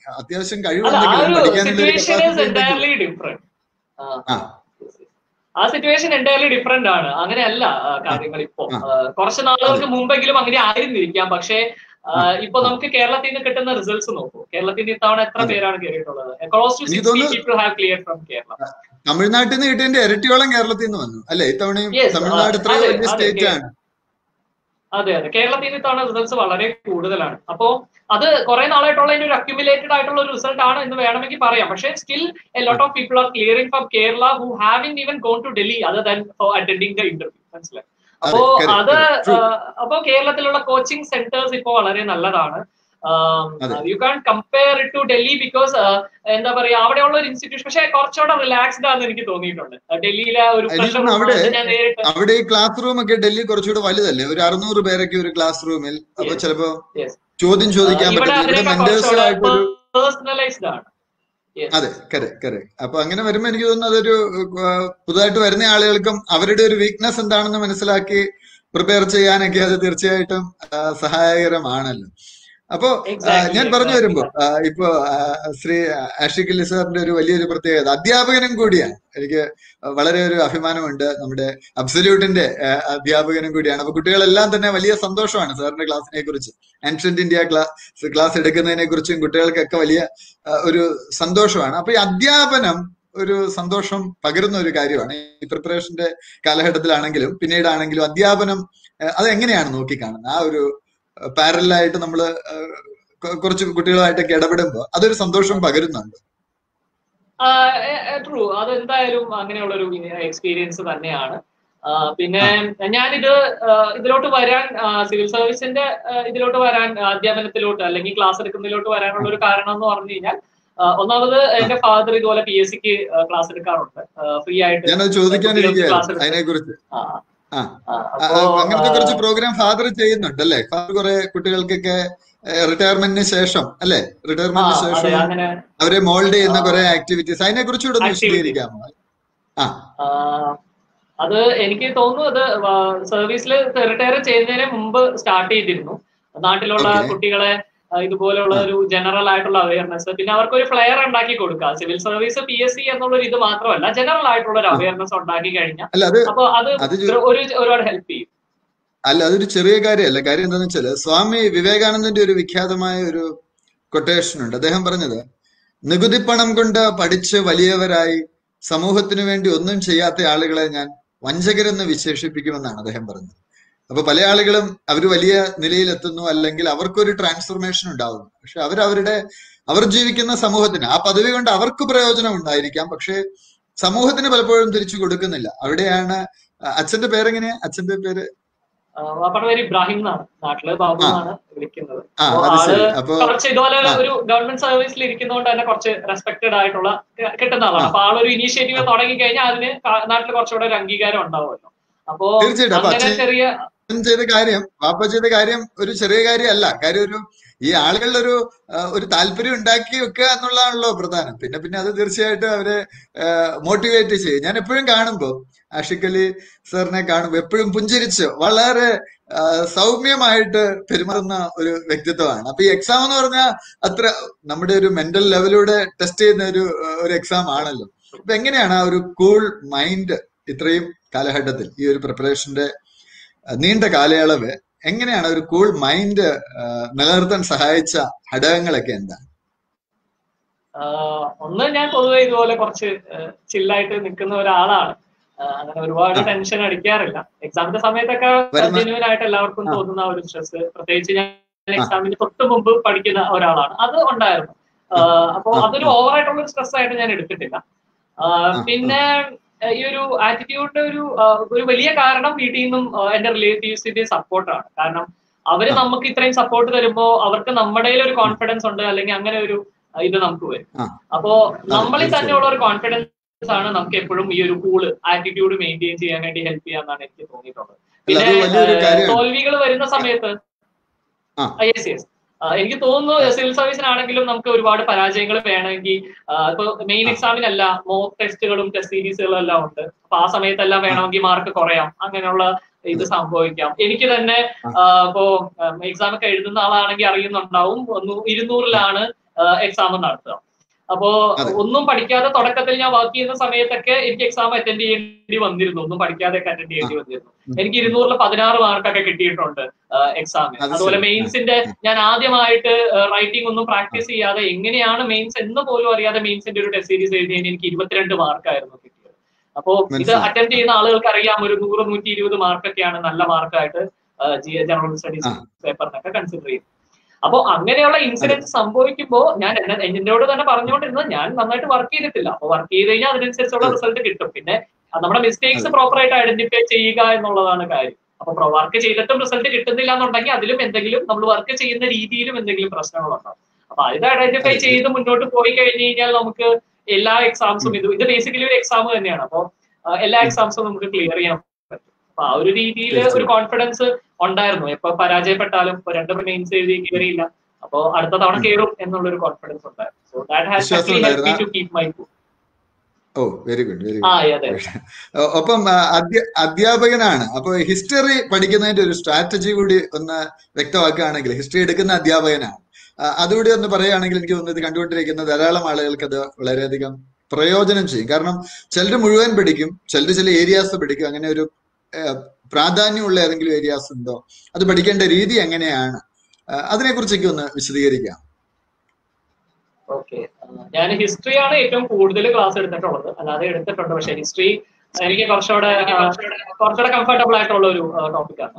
അത്യാവശ്യം അല്ല ആ കഴിവുണ്ടെങ്കിലും ഒരു പഠിക്കാനുള്ള ഒരു സിറ്റുവേഷൻ capacity ഇസ് ഉണ്ടെങ്കിലും എൻറ്റയർലി ഡിഫറെന്റ് ആ ആ സിറ്റുവേഷൻ എൻറ്റയർലി ഡിഫറെന്റ് ആണ് അങ്ങനെയല്ല ആ, കാര്യങ്ങൾ ഇപ്പോ ആ. ആ, കുറച്ച് നാളുകൾക്ക് മുമ്പെങ്കിലും അങ്ങനെ ആയിരുന്നിരിക്കാം പക്ഷേ ആ, ഇപ്പൊ നമുക്ക് കേരളത്തിൽ നിന്ന് കിട്ടുന്ന റിസൾട്ട്സ് നോക്കൂ കേരളത്തിൽ നിന്ന് ഇത്തവണ എത്ര അതെ. പേരാണ് കയറിയിട്ടുള്ളത് അക്രോസ് ടു എനിക്ക് സിക്സ്റ്റി തോന്നുന്നു people have clear from Kerala തമിഴ്നാട്ടിൽ നിന്ന് കിട്ടിയതിന്റെ ഇരട്ടിയോളം കേരളത്തിൽ നിന്ന് വന്നു അല്ലെ ഇത്തവണയും Yes, തമിഴ്നാട് ആ, എത്രയോ അതെ, വലിയ അതെ, സ്റ്റേറ്റ് കേ- ആണ് അതെ അതെ കേരളത്തിൽ നിന്ന് ഇത്തവണ റിസൾട്ട്സ് വളരെ കൂടുതലാണ് അപ്പോ അത് കുറെ നാളായിട്ടുള്ള അതിന്റെ ഒരു അക്യുമുലേറ്റഡ് ആയിട്ടുള്ള ഒരു റിസൾട്ട് ആണ് എന്ന് വേണമെങ്കിൽ പറയാം പക്ഷേ still a lot of people are clearing from Kerala who having even gone to Delhi other than for attending the interview മനസ്സിലായി അതെ അപ്പോ correct, അത് correct. True. അപ്പോ കേരളത്തിലുള്ള കോച്ചിങ് സെന്റേഴ്സ് ഇപ്പോ വളരെ നല്ലതാണ് അതെ. You can compare it to Delhi because എന്താ പറയാ അവിടെയുള്ള ഒരു ഇൻസ്റ്റിറ്റ്യൂഷൻ പക്ഷേ കുറച്ചുകൂടെ റിലാക്സ്ഡ് ആണെന്ന് എനിക്ക് തോന്നിയിട്ടുണ്ട് ആ, ഡൽഹിയിലെ ഒരു എനിക്ക് pressure തോന്നുന്നു അവിടെ- അത് ഞാൻ നേരിട്ട് അവിടെ ഈ ക്ലാസ് റൂം ഒക്കെ ഡൽഹി കുറച്ചുകൂടെ വലുതല്ലേ ഒരു അറുന്നൂറ് പേരൊക്കെ ഒരു ക്ലാസ് റൂമിൽ അപ്പൊ Yes. ചിലപ്പോ Yes. ചോദ്യം ചോദിക്കാൻ ഇവിടെ പറ്റില്ല ഇവിടെ അതിനേക്കാൾ മെന്റേഴ്സും കുറച്ചുകൂടെ ആയിട്ടൊരു പേഴ്സണലൈസ്ഡ് ആണ് Yes. അതെ കരെ കരെ അപ്പൊ അങ്ങനെ വരുമ്പോ എനിക്ക് തോന്നുന്നു അതൊരു ആ, പുതുതായിട്ട് വരുന്ന ആളുകൾക്കും അവരുടെ ഒരു വീക്ക്നെസ് എന്താണെന്ന് മനസ്സിലാക്കി പ്രിപ്പയർ ചെയ്യാനൊക്കെ അത് തീർച്ചയായിട്ടും ആ, സഹായകരമാണല്ലോ അപ്പോ ആ, Exactly, ഞാൻ പറഞ്ഞു exactly. വരുമ്പോ ആ, ഇപ്പോ ആ, ശ്രീ ആഷിഖ് അലി സാറിന്റെ ഒരു വലിയൊരു പ്രത്യേകത അധ്യാപകനും കൂടിയാണ് എനിക്ക് വളരെ ഒരു അഭിമാനമുണ്ട് നമ്മുടെ അബ്സല്യൂട്ടിന്റെ ആ, അധ്യാപകനും കൂടിയാണ് അപ്പൊ കുട്ടികളെല്ലാം തന്നെ വലിയ സന്തോഷമാണ് സാറിന്റെ ക്ലാസ്സിനെ കുറിച്ച് ആൻഷ്യന്റ് ഇന്ത്യ ക്ലാസ് ക്ലാസ് എടുക്കുന്നതിനെ കുറിച്ചും കുട്ടികൾക്കൊക്കെ വലിയ ആ, ഒരു സന്തോഷമാണ് അപ്പൊ ഈ അധ്യാപനം ഒരു സന്തോഷം പകരുന്ന ഒരു കാര്യമാണ് ഈ പ്രിപ്പറേഷന്റെ കാലഘട്ടത്തിലാണെങ്കിലും പിന്നീടാണെങ്കിലും അധ്യാപനം ആ, അത് എങ്ങനെയാണ് നോക്കിക്കാണുന്നത് ആ ഒരു പാരലായിട്ട് നമ്മൾ കുറച്ച് കുട്ടികളുമായിട്ടൊക്കെ ഇടപെടുമ്പോൾ അതൊരു സന്തോഷം പകരുന്നുണ്ട് ട്രൂ അത് എന്തായാലും അങ്ങനെയുള്ള ഒരു എക്സ്പീരിയൻസ് തന്നെയാണ് ആ, പിന്നെ ഞാനിത് ആ, ഇതിലോട്ട് വരാൻ സിവിൽ സർവീസിന്റെ ആ, ഇതിലോട്ട് വരാൻ അധ്യാപനത്തിലോട്ട് അല്ലെങ്കിൽ ക്ലാസ് എടുക്കുന്നതിലോട്ട് വരാനുള്ള ഒരു കാരണം എന്ന് പറഞ്ഞു കഴിഞ്ഞാൽ ആ, ഒന്നാമത് എന്റെ ഫാദർ ഇതുപോലെ പി എസ് സിക്ക് ക്ലാസ് എടുക്കാറുണ്ട് ഫ്രീ ആയിട്ട് ഞാനത് ക്ലാസ് ചോദിക്കാനിരിക്കുകയായിരുന്നു എടുത്ത് അതിനെ കുറിച്ച് ആ, ആ ആ, ആ, അപ്പോ അങ്ങനത്തെ ആ, കുറച്ച് പ്രോഗ്രാം ഫാദർ ചെയ്യുന്നുണ്ട് അല്ലേ ഫാദർ കുറെ കുട്ടികൾക്കൊക്കെ റിട്ടയർമെന്റിന് ശേഷം അല്ലേ ആ, റിട്ടയർമെന്റിന് അതെ ശേഷം അങ്ങനെ അവരെ മോൾഡ് ചെയ്യുന്ന ആ. കുറെ ആക്ടിവിറ്റീസ് അതിനെ കുറിച്ചുകൂടെ ഒന്ന് Activities. വിശദീകരിക്കാമോ ആ ആ, അത് എനിക്ക് തോന്നുന്നു അത് സർവീസിൽ റിട്ടയർ ചെയ്യുന്നതിന് മുമ്പ് സ്റ്റാർട്ട് ചെയ്തിരുന്നു നാട്ടിലുള്ള Okay. കുട്ടികളെ ആ, ഇതുപോലുള്ള ആ. ഒരു ജനറൽ ആയിട്ടുള്ള അവയർനെസ് പിന്നെ അവർക്ക് ഒരു ഫ്ലെയർ ഉണ്ടാക്കി കൊടുക്കുക civil service P S C എന്നുള്ള ഒരു ഇത് മാത്രമല്ല ജനറൽ ആയിട്ടുള്ള ഒരു ആ. അവയർനെസ് ഉണ്ടാക്കി കഴിഞ്ഞാൽ അല്ല അത് അപ്പൊ അത് അത് ചെ- ഒരു- ഒരു ഒരുപാട് ഹെൽപ്പ് ചെയ്യും അല്ല അതൊരു ചെറിയ കാര്യമല്ല കാര്യം എന്താണെന്ന് വെച്ചാല് സ്വാമി വിവേകാനന്ദന്റെ ഒരു വിഖ്യാതമായ ഒരു കൊട്ടേഷൻ ഉണ്ട് അദ്ദേഹം പറഞ്ഞത് നികുതി പണം കൊണ്ട് പഠിച്ച് വലിയവരായി സമൂഹത്തിനു വേണ്ടി ഒന്നും ചെയ്യാത്ത ആളുകളെ ഞാൻ വഞ്ചകരെന്ന് വിശേഷിപ്പിക്കുമെന്നാണ് അദ്ദേഹം പറഞ്ഞത് അപ്പൊ പല ആളുകളും അവർ വലിയ നിലയിലെത്തുന്നു അല്ലെങ്കിൽ അവർക്കൊരു ട്രാൻസ്ഫോർമേഷൻ ഉണ്ടാവുന്നു പക്ഷെ അവരവരുടെ അവർ ജീവിക്കുന്ന സമൂഹത്തിന് ആ പദവി കൊണ്ട് അവർക്ക് പ്രയോജനം ഉണ്ടായിരിക്കാം പക്ഷെ സമൂഹത്തിന് പലപ്പോഴും തിരിച്ചു കൊടുക്കുന്നില്ല അവിടെയാണ് അച്ഛന്റെ പേരെങ്ങനെയാ അച്ഛന്റെ പേര് വാപ്പയുടെ പേര് ഇബ്രാഹിം എന്നാണ് നാട്ടില് ബാബു ആ. എന്നാണ് വിളിക്കുന്നത് ആ അപ്പൊ അത് ആള് ശരി അപ്പൊ കുറച്ച് ഇതുപോലെ ആ. ഒരു ഗവൺമെന്റ് സർവീസിൽ ഇരിക്കുന്നതുകൊണ്ട് തന്നെ കുറച്ച് റെസ്പെക്ടഡ് ആയിട്ടുള്ള ക- കിട്ടുന്ന ആളാണ് ആ. അപ്പൊ ആളൊരു ഇനീഷ്യേറ്റീവ് തുടങ്ങി കഴിഞ്ഞാൽ അതിന് കാ- നാട്ടിൽ കുറച്ചുകൂടെ ഒരു അംഗീകാരം ഉണ്ടാവുമല്ലോ അപ്പോ തീർച്ചയായിട്ടും അപ്പൊ അങ്ങനെ അച്ഛൻ ചെറിയ അച്ഛൻ ചെയ്ത കാര്യം വാപ്പ ചെയ്ത കാര്യം ഒരു ചെറിയ കാര്യമല്ല കാര്യം ഒരു ഈ ആളുകളുടെ ഒരു ആ, ഒരു താല്പര്യം ഉണ്ടാക്കി വെക്കുക എന്നുള്ളതാണല്ലോ പ്രധാനം പിന്നെ പിന്നെ അത് തീർച്ചയായിട്ടും അവരെ മോട്ടിവേറ്റ് ചെയ്യും ഞാൻ എപ്പോഴും കാണുമ്പോ ആഷിഖ് അലി സാറിനെ കാണുമ്പോ എപ്പോഴും പുഞ്ചിരിച്ച് വളരെ ആ, സൗമ്യമായിട്ട് പെരുമാറുന്ന ഒരു വ്യക്തിത്വമാണ് അപ്പൊ ഈ എക്സാം എന്ന് പറഞ്ഞാൽ അത്ര നമ്മുടെ ഒരു മെന്റൽ ലെവലിലൂടെ ടെസ്റ്റ് ചെയ്യുന്ന ഒരു ആ, ഒരു എക്സാം ആണല്ലോ അപ്പൊ എങ്ങനെയാണ് ആ ഒരു കൂൾ മൈൻഡ് ഇത്രയും കാലഘട്ടത്തിൽ ഈ ഒരു പ്രിപ്പറേഷന്റെ അഹ് നീണ്ട കാലയളവ് എങ്ങനെയാണ് ഒരു കൂൾ മൈൻഡ് നിലനിർത്താൻ സഹായിച്ച ഘടകങ്ങളൊക്കെ എന്താണ് ആഹ് ഒന്ന് ഞാൻ പൊതുവെ ഇതുപോലെ കുറച്ച് ചില്ലായിട്ട് നിൽക്കുന്ന ഒരാളാണ് ആഹ് അങ്ങനെ ഒരുപാട് ആ. ടെൻഷൻ അടിക്കാറില്ല എക്സാമിന്റെ സമയത്തൊക്കെ വരുന്ന- ജെന്യൂൻ ആയിട്ട് എല്ലാവർക്കും ആ. തോന്നുന്ന ഒരു സ്ട്രെസ് പ്രത്യേകിച്ച് ഞാൻ ആ. എക്സാമിന് തൊട്ട് മുമ്പ് പഠിക്കുന്ന ഒരാളാണ് അത് ഉണ്ടായിരുന്നു ആഹ് അപ്പോ ആ. അതൊരു ഓവർ ആയിട്ടുള്ള ഒരു സ്ട്രെസ് ആയിട്ട് ഞാൻ എടുത്തിട്ടില്ല ആഹ് ആ. പിന്നെ ഏഹ് ഈ ഒരു ആറ്റിറ്റ്യൂഡിന്റെ ഒരു ആഹ് ഒരു വലിയ കാരണം വീട്ടിൽ നിന്നും ആഹ് എന്റെ റിലേറ്റീവ്സിന്റെ സപ്പോർട്ടാണ് കാരണം അവര് ആ. നമുക്ക് ഇത്രയും സപ്പോർട്ട് തരുമ്പോ അവർക്ക് നമ്മുടെ ഒരു കോൺഫിഡൻസ് ഉണ്ട് അല്ലെങ്കിൽ അങ്ങനെ ഒരു ആഹ് ഇത് നമുക്ക് വരും ആ. അപ്പോ നമ്മളിൽ തീർച്ചയായും. തന്നെയുള്ള ഒരു കോൺഫിഡൻസ് ആണ് നമുക്ക് എപ്പോഴും ഈ ഒരു കൂള് ആറ്റിറ്റ്യൂഡ് മെയിൻറ്റെയിൻ ചെയ്യാൻ വേണ്ടി ഹെൽപ്പ് ചെയ്യാന്നാണ് എനിക്ക് തോന്നിയിട്ടുള്ളത് അല്ല അത് പിന്നെ വലിയൊരു കാര്യമാണ് തോൽവികൾ വരുന്ന സമയത്ത് ആ. യെസ് യെസ് എനിക്ക് തോന്നുന്നു സിവിൽ സർവീസിനാണെങ്കിലും നമുക്ക് ഒരുപാട് പരാജയങ്ങൾ വേണമെങ്കിൽ ഇപ്പൊ മെയിൻ ആ. എക്സാമിനല്ല മോക്ക് ടെസ്റ്റുകളും ടെസ്റ്റ് സീരീസുകളും എല്ലാം ഉണ്ട് അപ്പൊ ആ സമയത്തെല്ലാം വേണമെങ്കിൽ മാർക്ക് കുറയാം അങ്ങനെയുള്ള ഇത് സംഭവിക്കാം എനിക്ക് തന്നെ ആ. ആ, ഇപ്പോ എക്സാം ഒക്കെ എഴുതുന്ന ആളാണെങ്കിൽ അറിയുന്നുണ്ടാവും ഒന്ന് ഇരുന്നൂറിലാണ് എക്സാം നടത്തുക അപ്പോ അതെ. ഒന്നും പഠിക്കാതെ തുടക്കത്തിൽ ഞാൻ വർക്ക് ചെയ്യുന്ന സമയത്തൊക്കെ എനിക്ക് എക്സാം അറ്റൻഡ് ചെയ്യേണ്ടി വന്നിരുന്നു ഒന്നും പഠിക്കാതെ അറ്റൻഡ് ചെയ്യേണ്ടി വന്നിരുന്നു ഉം. എനിക്ക് ഇരുന്നൂറിൽ പതിനാറ് മാർക്കൊക്കെ കിട്ടിയിട്ടുണ്ട് എക്സാമിന് അത് അതുപോലെ ശരി. മെയിൻസിന്റെ ഞാൻ ആദ്യമായിട്ട് റൈറ്റിംഗ് ഒന്നും പ്രാക്ടീസ് ചെയ്യാതെ എങ്ങനെയാണ് മെയിൻസ് എന്ന് പോലും അറിയാതെ മെയിൻസിന്റെ ഒരു ടെസ്റ്റ് സീരീസ് എഴുതിയതിന് എനിക്ക് ഇരുപത്തിരണ്ട് മാർക്കായിരുന്നു കിട്ടിയത് അപ്പോ ഇത് മനസ്സിലായി. അറ്റൻഡ് ചെയ്യുന്ന ആളുകൾക്ക് അറിയാം ഒരു നൂറ് നൂറ്റി ഇരുപത് മാർക്കൊക്കെയാണ് നല്ല മാർക്കായിട്ട് ജനറൽ സ്റ്റഡീസ് ആ. പേപ്പറിനൊക്കെ കൺസിഡർ ചെയ്യും അപ്പോ അങ്ങനെയുള്ള ഇൻസിഡൻസ് സംഭവിക്കുമ്പോ ഞാൻ എന്നെ എന്നോട് തന്നെ പറഞ്ഞുകൊണ്ടിരുന്നത് ഞാൻ നന്നായിട്ട് വർക്ക് ചെയ്തിട്ടില്ല അപ്പൊ വർക്ക് ചെയ്ത് കഴിഞ്ഞാൽ അതിനനുസരിച്ചുള്ള റിസൾട്ട് കിട്ടും പിന്നെ അത് നമ്മുടെ മിസ്റ്റേക്സ് പ്രോപ്പർ ആയിട്ട് ഐഡന്റിഫൈ ചെയ്യുക എന്നുള്ളതാണ് കാര്യം അപ്പൊ വർക്ക് ചെയ്തിട്ടും റിസൾട്ട് കിട്ടുന്നില്ല എന്നുണ്ടെങ്കിൽ അതിലും എന്തെങ്കിലും നമ്മൾ വർക്ക് ചെയ്യുന്ന രീതിയിലും എന്തെങ്കിലും പ്രശ്നങ്ങളുണ്ടാവും അപ്പൊ ഇത് ഐഡന്റിഫൈ അതെ. ചെയ്ത് മുന്നോട്ട് പോയി കഴിഞ്ഞ് കഴിഞ്ഞാൽ നമുക്ക് എല്ലാ എക്സാംസും ഇത് ഇത് ബേസിക്കലി ഒരു എക്സാം തന്നെയാണ് അപ്പൊ എല്ലാ എക്സാംസും നമുക്ക് ക്ലിയർ ചെയ്യാൻ പറ്റും അപ്പൊ ആ ഒരു രീതിയിൽ ഒരു തീർച്ചയായും. കോൺഫിഡൻസ് ഉണ്ടായിരുന്നു എപ്പൊ പരാജയപ്പെട്ടാലും ഇപ്പൊ രണ്ട് മെയിൻസ് എഴുതി കയറിയില്ല അപ്പൊ അടുത്ത തവണ കയറും എന്നുള്ളൊരു കോൺഫിഡൻസ് ഉണ്ടായിരുന്നു സോ ദാറ്റ് ഹാസ് വിശ്വാസം ഹെൽപ് മീ ഉണ്ടായിരുന്ന- to keep my oh very good very uh good അതെ ഒ- ഒപ്പം ആ, അധ്യ- അധ്യാപകനാണ് അപ്പൊ ഹിസ്റ്ററി പഠിക്കുന്നതിന്റെ ഒരു സ്ട്രാറ്റജി കൂടി ഒന്ന് വ്യക്തമാക്കുകയാണെങ്കിൽ ഹിസ്റ്ററി എടുക്കുന്ന അധ്യാപകനാണ് ആ, അതുകൂടി ഒന്ന് പറയുകയാണെങ്കിൽ എനിക്ക് തോന്നുന്നത് ഇത് കണ്ടുകൊണ്ടിരിക്കുന്ന ധാരാളം ആളുകൾക്ക് അത് വളരെയധികം പ്രയോജനം ചെയ്യും കാരണം ചിലർ മുഴുവൻ പഠിക്കും ചിലർ ചില ഏരിയാസ് പഠിക്കും അങ്ങനെ ഒരു ഏഹ്, പ്രാധാന്യമുള്ള ഏതെങ്കിലും ഏരിയാസ് ഉണ്ടോ അത് പഠിക്കേണ്ട രീതി എങ്ങനെയാണ് ആ, അതിനെക്കുറിച്ചൊക്കെ ഒന്ന് വിശദീകരിക്കാം ഓക്കെ ഞാൻ ഹിസ്റ്ററിയാണ് ഏറ്റവും കൂടുതൽ ക്ലാസ് എടുത്തിട്ടുള്ളത് അല്ലാതെ എടുത്തിട്ടുണ്ട് പക്ഷെ ഹിസ്റ്ററി എനിക്ക് കുറച്ചുകൂടെ ആ, കുറച്ചുകൂടെ കംഫർട്ടബിൾ ആയിട്ടുള്ള ഒരു ടോപ്പിക്കാണ്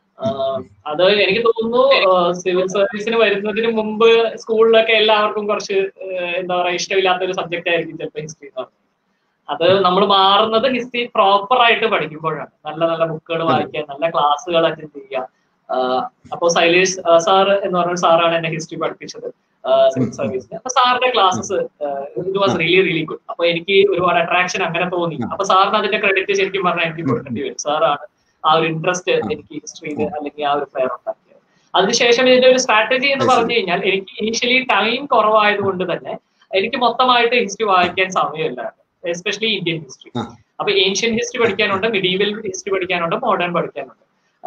അത് എനിക്ക് തോന്നുന്നു സിവിൽ സർവീസിന് വരുന്നതിന് മുമ്പ് സ്കൂളിലൊക്കെ എല്ലാവർക്കും കുറച്ച് ആ, എന്താ പറയാ ഇഷ്ടമില്ലാത്ത ഒരു സബ്ജക്റ്റ് ആയിരിക്കും ചിലപ്പോൾ ഹിസ്റ്ററി എന്ന് പറയുന്നത് അത് നമ്മൾ മാറുന്നത് ഹിസ്റ്ററി പ്രോപ്പർ ആയിട്ട് പഠിക്കുമ്പോഴാണ് നല്ല നല്ല ബുക്കുകൾ വായിക്കാൻ നല്ല ക്ലാസ്സുകൾ അറ്റൻഡ് ചെയ്യുക ആഹ് അപ്പോ സൈലേഷ് സാർ എന്ന് പറഞ്ഞ സാറാണ് എന്നെ ഹിസ്റ്ററി പഠിപ്പിച്ചത് സിവിൽ സർവീസിന് അപ്പൊ സാറിന്റെ ക്ലാസ്സസ് ഇത് വാസ് റിയലി റിയലി ഗുഡ് അപ്പൊ എനിക്ക് ഒരുപാട് അട്രാക്ഷൻ അങ്ങനെ തോന്നി അപ്പൊ സാറിന് അതിന്റെ ക്രെഡിറ്റ് ശരിക്കും പറഞ്ഞാൽ എനിക്ക് കൊടുക്കേണ്ടി വരും സാറാണ് ആ ഒരു ഇൻട്രസ്റ്റ് എനിക്ക് ഹിസ്റ്ററിയിൽ അല്ലെങ്കിൽ ആ ഒരു ഫെയർ ഉണ്ടാക്കിയത് അതിനുശേഷം ഇതിന്റെ ഒരു സ്ട്രാറ്റജി എന്ന് അത് ശരി. പറഞ്ഞു കഴിഞ്ഞാൽ എനിക്ക് ഇനീഷ്യലി ടൈം കുറവായതുകൊണ്ട് തന്നെ എനിക്ക് മൊത്തമായിട്ട് ഹിസ്റ്ററി വായിക്കാൻ സമയമില്ലായിരുന്നു എസ്പെഷ്യലി ഇന്ത്യൻ ഹിസ്റ്ററി ആ. അപ്പൊ ഏൻഷ്യൻ ഹിസ്റ്ററി പഠിക്കാനുണ്ട് മിഡീവൽ ഹിസ്റ്ററി പഠിക്കാനുണ്ട് മോഡേൺ പഠിക്കാനുണ്ട്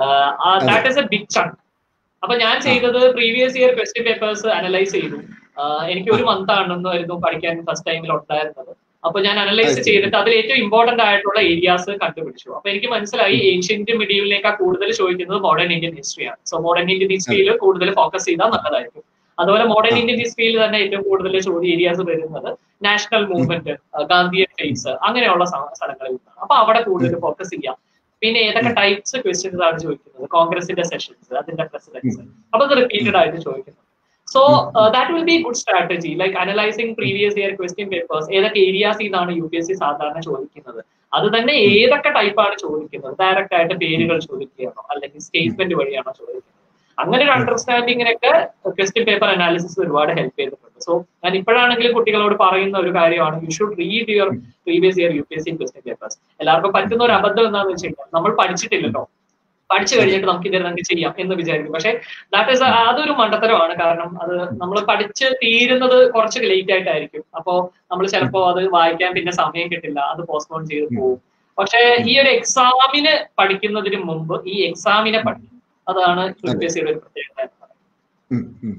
that is a big chunk അപ്പൊ ഞാൻ ചെയ്തത് previous year question papers analyse ചെയ്തു ആഹ് എനിക്ക് ഒരു മന്ത് ആണെന്നായിരുന്നു പഠിക്കാൻ ഫസ്റ്റ് ടൈമിൽ ഉണ്ടായിരുന്നത് അപ്പൊ ഞാൻ അനലൈസ് അത് ശരി. ചെയ്തിട്ട് അതിൽ ഏറ്റവും ഇമ്പോർട്ടന്റ് ആയിട്ടുള്ള ഏരിയാസ് കണ്ടുപിടിച്ചു അപ്പൊ എനിക്ക് മനസ്സിലായി ഏൻഷ്യന്റ് മിഡീവലിനേക്കാൾ കൂടുതൽ ചോദിക്കുന്നത് മോഡേൺ ഇന്ത്യൻ ഹിസ്റ്ററിയാണ് സോ മോഡേൺ ഇന്ത്യൻ ഹിസ്റ്ററിയിൽ കൂടുതൽ ഫോക്കസ് ചെയ്താൽ നല്ലതായിരിക്കും അതുപോലെ മോഡേൺ ആ. ഇന്ത്യൻ ഹിസ്റ്ററിയിൽ തന്നെ ഏറ്റവും കൂടുതൽ ചോദ്യ ഏരിയാസ് വരുന്നത് നാഷണൽ മൂവ്മെന്റ് ഗാന്ധിയൻ ഫേസ് അങ്ങനെയുള്ള സ്ഥ- സ്ഥലങ്ങളിൽ നിന്നാണ് അപ്പൊ അവിടെ കൂടുതൽ ഫോക്കസ് ചെയ്യാം പിന്നെ ഏതൊക്കെ ടൈപ്സ് ക്വസ്റ്റ്യൻസ് ആണ് ചോദിക്കുന്നത് കോൺഗ്രസിന്റെ സെഷൻസ് അതിന്റെ പ്രസിഡൻസ് അപ്പൊ അത് റിപ്പീറ്റഡ് ആയിട്ട് ചോദിക്കുന്നു so that will be good strategy like analysing previous year question papers ഏതൊക്കെ ഏരിയാസിൽ നിന്നാണ് യു പി എസ് സി സാധാരണ ചോദിക്കുന്നത് അത് തന്നെ ഏതൊക്കെ ടൈപ്പാണ് ചോദിക്കുന്നത് ഡയറക്റ്റ് ആയിട്ട് പേരുകൾ ചോദിക്കുകയാണോ അല്ലെങ്കിൽ സ്റ്റേറ്റ്മെന്റ് വഴിയാണോ ചോദിക്കുന്നത് അങ്ങനെ ഒരു അണ്ടർസ്റ്റാൻഡിങ്ങിനൊക്കെ ക്വസ്റ്റ്യൻ പേപ്പർ അനാലിസിസ് ഒരുപാട് ഹെൽപ്പ് ചെയ്തിട്ടുണ്ട് സോ ഞാൻ ഇപ്പോഴാണെങ്കിലും കുട്ടികളോട് പറയുന്ന ഒരു കാര്യമാണ് you should read your previous year U P S C question papers എല്ലാവർക്കും പറ്റുന്ന ഒരു അബദ്ധം എന്താണെന്ന് വെച്ച് കഴിഞ്ഞാൽ നമ്മൾ പഠിച്ചിട്ടില്ലല്ലോ പഠിച്ചു കഴിഞ്ഞിട്ട് നമുക്ക് ഇത് നമുക്ക് ചെയ്യാം എന്ന് വിചാരിക്കും പക്ഷെ ദാറ്റ് ഇസ് അതൊരു മണ്ടത്തരമാണ് കാരണം അത് നമ്മൾ പഠിച്ച് തീരുന്നത് കുറച്ച് ലേറ്റ് ആയിട്ടായിരിക്കും അപ്പോ നമ്മൾ ചിലപ്പോ അത് വായിക്കാൻ പിന്നെ സമയം കിട്ടില്ല അത് പോസ്റ്റ്പോൺ ചെയ്ത് പോകും പക്ഷെ ഈ ഒരു എക്സാമിന് പഠിക്കുന്നതിന് മുമ്പ് ഈ എക്സാമിനെ പഠിക്കും അതാണ് യു പി എസ് സിയുടെ ഒരു പ്രത്യേകത എന്ന് പറയുന്നത്. ഉം, ഉം.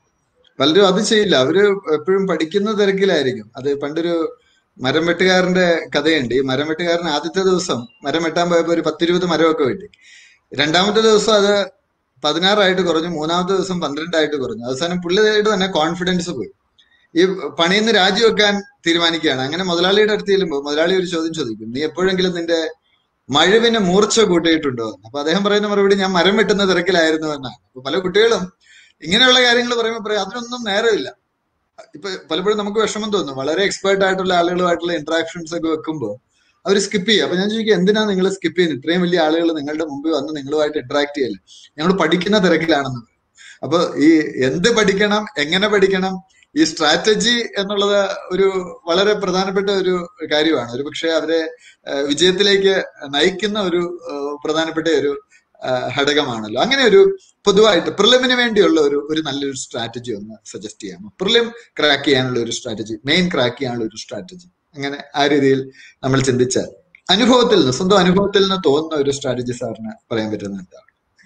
പലരും അത് ചെയ്യില്ല അവര് എപ്പോഴും പഠിക്കുന്ന തിരക്കിലായിരിക്കും അത് പണ്ടൊരു മരം വെട്ടുകാരന്റെ കഥയുണ്ട് ഈ മരം വെട്ടുകാരൻ ആദ്യത്തെ ദിവസം മരം വെട്ടാൻ പോയപ്പോ ഒരു പത്തിരുപത് മരമൊക്കെ വെട്ടി രണ്ടാമത്തെ ദിവസം അത് പതിനാറായിട്ട് കുറഞ്ഞു മൂന്നാമത്തെ ദിവസം പന്ത്രണ്ടായിട്ട് കുറഞ്ഞു അവസാനം പുള്ളിയായിട്ട് തന്നെ കോൺഫിഡൻസ് പോയി ഈ പണിയിൽ നിന്ന് രാജിവെക്കാൻ തീരുമാനിക്കുകയാണ് അങ്ങനെ മുതലാളിയുടെ അടുത്ത് ചെല്ലുമ്പോൾ മുതലാളി ഒരു ചോദ്യം ചോദിക്കും നീ എപ്പോഴെങ്കിലും നിന്റെ മഴുവിന് മൂർച്ച കൂട്ടിയിട്ടുണ്ടോ എന്ന് അപ്പൊ അദ്ദേഹം പറയുന്ന മറുപടി ഞാൻ മരം വെട്ടുന്ന തിരക്കിലായിരുന്നു എന്നാണ് അപ്പൊ പല കുട്ടികളും ഇങ്ങനെയുള്ള കാര്യങ്ങൾ പറയുമ്പോൾ പറയും അതിനൊന്നും നേരമില്ല ഇപ്പൊ പലപ്പോഴും നമുക്ക് വിഷമം തോന്നും വളരെ എക്സ്പേർട്ട് ആയിട്ടുള്ള ആളുകളുമായിട്ടുള്ള ഇന്ററാക്ഷൻസ് ഒക്കെ വെക്കുമ്പോൾ അവർ സ്കിപ്പ് ചെയ്യും അപ്പൊ ഞാൻ ചോദിക്കും എന്തിനാ നിങ്ങൾ സ്കിപ്പ് ചെയ്യുന്നത് ഇത്രയും വലിയ ആളുകൾ നിങ്ങളുടെ മുമ്പിൽ വന്ന് നിങ്ങളുമായിട്ട് ഇന്ററാക്ട് ചെയ്യല്ലേ ഞങ്ങൾ പഠിക്കുന്ന തിരക്കിലാണെന്ന് പറയും. അപ്പൊ ഈ എന്ത് പഠിക്കണം എങ്ങനെ പഠിക്കണം ഈ സ്ട്രാറ്റജി എന്നുള്ളത് ഒരു വളരെ പ്രധാനപ്പെട്ട ഒരു കാര്യമാണ് ഒരു പക്ഷെ അവരെ ഏഹ്, വിജയത്തിലേക്ക് നയിക്കുന്ന ഒരു ഏഹ്, പ്രധാനപ്പെട്ട ഒരു ഏഹ്, ഘടകമാണല്ലോ അങ്ങനെ ഒരു പൊതുവായിട്ട് പ്രിലിമിന് വേണ്ടിയുള്ള ഒരു ഒരു നല്ലൊരു സ്ട്രാറ്റജി ഒന്ന് സജസ്റ്റ് ചെയ്യാമോ പ്രിലിം ക്രാക്ക് ചെയ്യാനുള്ള ഒരു സ്ട്രാറ്റജി മെയിൻ ക്രാക്ക് ചെയ്യാനുള്ള ഒരു സ്ട്രാറ്റജി അങ്ങനെ ആ രീതിയിൽ നമ്മൾ ചിന്തിച്ചാൽ അനുഭവത്തിൽ നിന്ന് സ്വന്തം അനുഭവത്തിൽ നിന്ന് തോന്നുന്ന ഒരു സ്ട്രാറ്റജി സാറിന് പറയാൻ പറ്റുന്ന എന്താണ്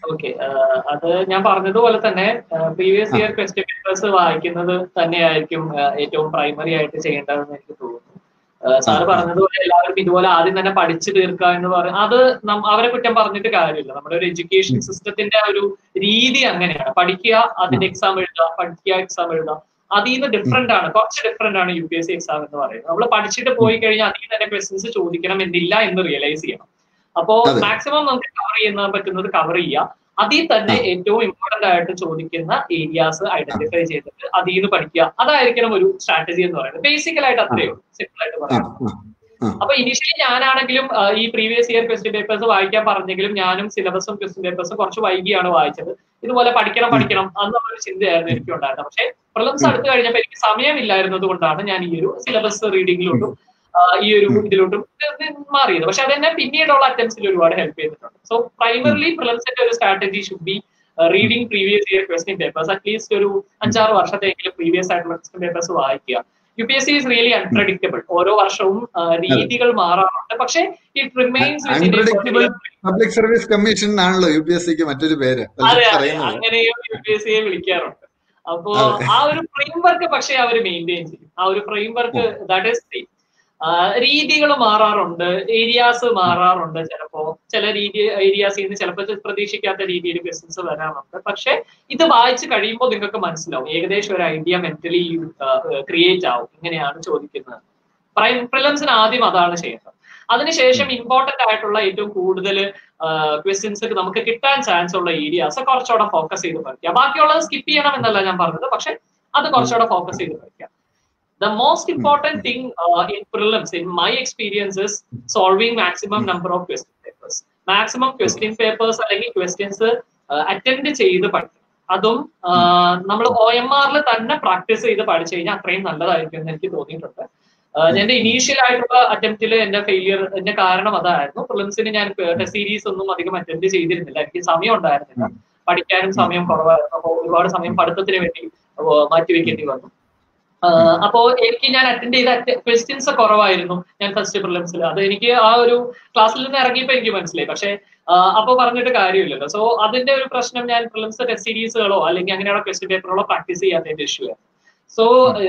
ഓക്കെ അത് ഞാൻ പറഞ്ഞതുപോലെ തന്നെ പ്രീവിയസ് ഇയർ ക്വസ്റ്റ്യൻ പേപ്പേഴ്സ് വായിക്കുന്നത് തന്നെയായിരിക്കും ആ, ഏറ്റവും പ്രൈമറി ആയിട്ട് ചെയ്യേണ്ടതെന്ന് എനിക്ക് തോന്നുന്നു സാറ് പറഞ്ഞതുപോലെ എല്ലാവരും ഇതുപോലെ ആദ്യം തന്നെ പഠിച്ചു തീർക്കുക എന്ന് പറയും അത് നം- അവരെ കുറ്റം പറഞ്ഞിട്ട് കാര്യമില്ല നമ്മുടെ ഒരു എഡ്യൂക്കേഷൻ സിസ്റ്റത്തിന്റെ ആ ഒരു രീതി അങ്ങനെയാണ് പഠിക്കുക അതിന്റെ എക്സാം എഴുതുക പഠിക്കുക എക്സാം എഴുതുക അതിൽ നിന്ന് ഡിഫറെന്റ് ആണ് കുറച്ച് ഡിഫറെന്റ് ആണ് U P S C exam എന്ന് പറയുന്നത് നമ്മൾ പഠിച്ചിട്ട് പോയി കഴിഞ്ഞാൽ അതിൽ തന്നെ ക്വസ്റ്റ്യൻസ് ചോദിക്കണം എന്നില്ല എന്ന് റിയലൈസ് ചെയ്യണം അപ്പോ അതെ. മാക്സിമം നമുക്ക് കവർ ചെയ്യുന്ന പറ്റുന്നത് കവർ ചെയ്യുക അതിൽ തന്നെ ഏറ്റവും ഇമ്പോർട്ടന്റ് ആയിട്ട് ചോദിക്കുന്ന ഏരിയാസ് ഐഡന്റിഫൈ ചെയ്തിട്ട് അതിൽ നിന്ന് പഠിക്കുക അതായിരിക്കണം ഒരു സ്ട്രാറ്റജി എന്ന് പറയുന്നത് ബേസിക്കലായിട്ട് അത്രയേ ഉള്ളൂ സിമ്പിൾ ആയിട്ട് ആ, പറയാം ആ, അപ്പൊ ഇനിഷ്യലി ഞാനാണെങ്കിലും ആ, ഈ പ്രീവിയസ് ഇയർ ക്വസ്റ്റ്യൻ പേപ്പേഴ്സ് വായിക്കാൻ പറഞ്ഞെങ്കിലും ഞാനും സിലബസും ക്വസ്റ്റ്യൻ പേപ്പേഴ്സും കുറച്ച് വൈകിയാണ് വായിച്ചത് ഇതുപോലെ പഠിക്കണം പഠിക്കണം അന്നൊരു ചിന്തയായിരുന്നു എനിക്ക് ഉണ്ടായിരുന്നത് പക്ഷേ പ്രിലിംസ് അടുത്ത് കഴിഞ്ഞപ്പോൾ എനിക്ക് സമയമില്ലായിരുന്നത് കൊണ്ടാണ് ഞാൻ ഈ ഒരു സിലബസ് റീഡിങ്ങിലോട്ടും ഈ ഒരു ഇതിലോട്ടും മാറിയത് പക്ഷെ അതെന്നെ പിന്നീടുള്ള അറ്റംപ്സിൽ ഒരുപാട് ഹെൽപ്പ് ചെയ്തിട്ടുണ്ട് സോ പ്രൈമറിലി പ്രിലിംസിന്റെ ഒരു strategy should be reading previous year question papers at least ഒരു അഞ്ചാറ് വർഷത്തെങ്കിലും പ്രീവിയസ് ആയിട്ടുള്ള ക്വസ്റ്റ്യൻ പേപ്പേഴ്സ് വായിക്കുക U P S C is really unpredictable ഓരോ വർഷവും ആ, രീതികൾ മാറാറുണ്ട് പക്ഷേ it remains Unpredictable. Public service commission ആണല്ലോ യു പി എസ് സിക്ക് മറ്റൊരു പേര് അതെ പലരും അതെ പറയുന്നത് അങ്ങനെയും യു പി എസ് സിയെ വിളിക്കാറുണ്ട് അപ്പോ അതെ. ആ ഒരു ഫ്രെയിംവർക്ക് പക്ഷെ അവർ മെയിൻറ്റെയിൻ ചെയ്യും ആ ഒരു ഫ്രെയിംവർക്ക് ദാറ്റ് ഇസ് സെയിം രീതികൾ മാറാറുണ്ട് ഏരിയാസ് മാറാറുണ്ട് ചിലപ്പോ ചില രീതി ഏരിയാസിൽ നിന്ന് ചിലപ്പോൾ പ്രതീക്ഷിക്കാത്ത രീതിയിൽ ബിസിനസ് വരാറുണ്ട് പക്ഷെ ഇത് വായിച്ച് കഴിയുമ്പോൾ നിങ്ങൾക്ക് മനസ്സിലാവും ഏകദേശം ഒരു ഐഡിയ മെന്റലി ക്രിയേറ്റ് ആവും ഇങ്ങനെയാണ് ചോദിക്കുന്നത് പ്രൈം പ്രിലംസിന് ആദ്യം അതാണ് ചെയ്യുന്നത് അതിനുശേഷം ഇമ്പോർട്ടന്റ് ആയിട്ടുള്ള ഏറ്റവും കൂടുതൽ ക്വസ്റ്റ്യൻസ് നമുക്ക് കിട്ടാൻ ചാൻസ് ഉള്ള ഏരിയാസ് കുറച്ചുകൂടെ ഫോക്കസ് ചെയ്ത് പഠിക്കുക ബാക്കിയുള്ളത് സ്കിപ്പ് ചെയ്യണം എന്നല്ല ഞാൻ പറഞ്ഞത് പക്ഷെ അത് കുറച്ചുകൂടെ ഫോക്കസ് ചെയ്ത് പഠിക്കുക the most important thing in prelims in my experience is solving maximum number of question papers maximum question papers അല്ലെങ്കിൽ ക്വസ്റ്റ്യൻസ് അറ്റൻഡ് ചെയ്ത് പഠിക്കണം അതും നമ്മൾ ഒ എം ആറിൽ തന്നെ പ്രാക്ടീസ് ചെയ്ത് പഠിച്ചു കഴിഞ്ഞാൽ അത്രയും നല്ലതായിരിക്കും എന്ന് എനിക്ക് തോന്നിയിട്ടുണ്ട് ആഹ് എന്റെ ഇനീഷ്യൽ ആയിട്ടുള്ള അറ്റംപ്റ്റിൽ എന്റെ ഫെയിലിയർ എന്റെ കാരണം അതായിരുന്നു പ്രിലിംസിന് ഞാൻ ടെസ്റ്റ് സീരീസ് ഒന്നും അധികം അറ്റൻഡ് ചെയ്തിരുന്നില്ല എനിക്ക് സമയം ഉണ്ടായിരുന്നില്ല പഠിക്കാനും സമയം കുറവായിരുന്നു അപ്പോൾ ഒരുപാട് സമയം പഠിത്തത്തിന് വേണ്ടി ആഹ് മാറ്റിവെക്കേണ്ടി വന്നു ആഹ് അപ്പോ എനിക്ക് ഞാൻ അറ്റൻഡ് ചെയ്ത ക്വസ്റ്റ്യൻസ് കുറവായിരുന്നു ഞാൻ ഫസ്റ്റ് പ്രിലിംസിൽ അത് എനിക്ക് ആ ഒരു ക്ലാസ്സിൽ നിന്ന് ഇറങ്ങിയപ്പോൾ എനിക്ക് മനസ്സിലായി പക്ഷേ ആഹ് അപ്പൊ പറഞ്ഞിട്ട് കാര്യമില്ലല്ലോ സോ അതിന്റെ ഒരു പ്രശ്നം ഞാൻ പ്രിലിംസ് ടെസ്റ്റ് സീരീസുകളോ അല്ലെങ്കിൽ അങ്ങനെയുള്ള ക്വസ്റ്റ്യൻ പേപ്പറുകളോ പ്രാക്ടീസ് ചെയ്യാത്തതിന്റെ ഇഷ്യൂ ആണ് so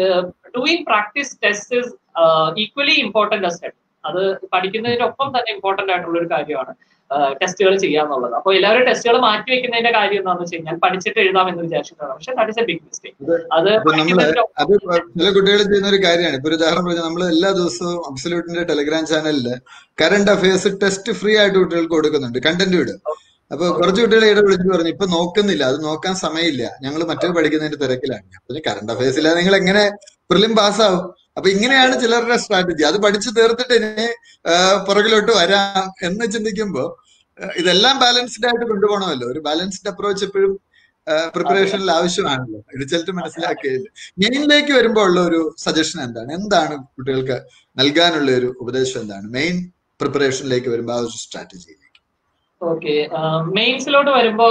doing practice test is equally important as study അത് പഠിക്കുന്നതിനൊപ്പം തന്നെ ഇമ്പോർട്ടന്റ് ആയിട്ടുള്ള ഒരു കാര്യമാണ് ടെസ്റ്റുകൾ ചെയ്യാന്നുള്ളത് അപ്പോൾ എല്ലാവരും ടെസ്റ്റുകൾ മാറ്റി വെക്കുന്നതിന്റെ കാര്യം എന്താണെന്ന് വെച്ച് കഴിഞ്ഞാൽ പഠിച്ചിട്ട് എഴുതാമെന്ന് വിചാരിച്ചിട്ടാണ് പക്ഷെ that is a big mistake അത് ഇപ്പൊ നമ്മള് പഠിക്കുന്നതിനൊപ്പം അത് ചില കുട്ടികൾ ചെയ്യുന്ന ഒരു കാര്യമാണ് ഇപ്പൊ ഒരു ഉദാഹരണം പറഞ്ഞാൽ നമ്മൾ എല്ലാ ദിവസവും അബ്സല്യൂട്ടിന്റെ ടെലിഗ്രാം ചാനലില് കറണ്ട് അഫയേഴ്സ് ടെസ്റ്റ് ഫ്രീ ആയിട്ട് കുട്ടികൾക്ക് കൊടുക്കുന്നുണ്ട് കണ്ടന്റ് വിടും അപ്പൊ കുറച്ച് കുട്ടികളെ ഇവിടെ വിളിച്ചിട്ട് പറഞ്ഞു ഇപ്പൊ നോക്കുന്നില്ല അത് നോക്കാൻ സമയമില്ല ഞങ്ങൾ മറ്റേ പഠിക്കുന്നതിന്റെ തിരക്കിലാണ് അപ്പൊ കറണ്ട് അഫയേഴ്സ് ഇല്ലാതെ നിങ്ങൾ എങ്ങനെ പ്രിലിം പാസ്സാവും അപ്പൊ ഇങ്ങനെയാണ് ചിലരുടെ സ്ട്രാറ്റജി അത് പഠിച്ചു തീർത്തിട്ട് ഇനി ആ, പുറകിലോട്ട് വരാം എന്ന് ചിന്തിക്കുമ്പോ ആ, ഇതെല്ലാം ബാലൻസ്ഡ് ആയിട്ട് കൊണ്ടുപോകണമല്ലോ ഒരു ബാലൻസ്ഡ് അപ്രോച്ച് എപ്പോഴും പ്രിപ്പറേഷനിൽ ആവശ്യമാണല്ലോ റിസൾട്ട് മനസ്സിലാക്കിയതിൽ മെയിനിലേക്ക് വരുമ്പോൾ ഉള്ള ഒരു സജഷൻ എന്താണ് എന്താണ് കുട്ടികൾക്ക് നൽകാനുള്ള ഒരു ഉപദേശം എന്താണ് മെയിൻ പ്രിപ്പറേഷനിലേക്ക് വരുമ്പോൾ ആ ഒരു സ്ട്രാറ്റജിയിലേക്ക് ഓക്കെ മെയിൻസിലോട്ട് വരുമ്പോ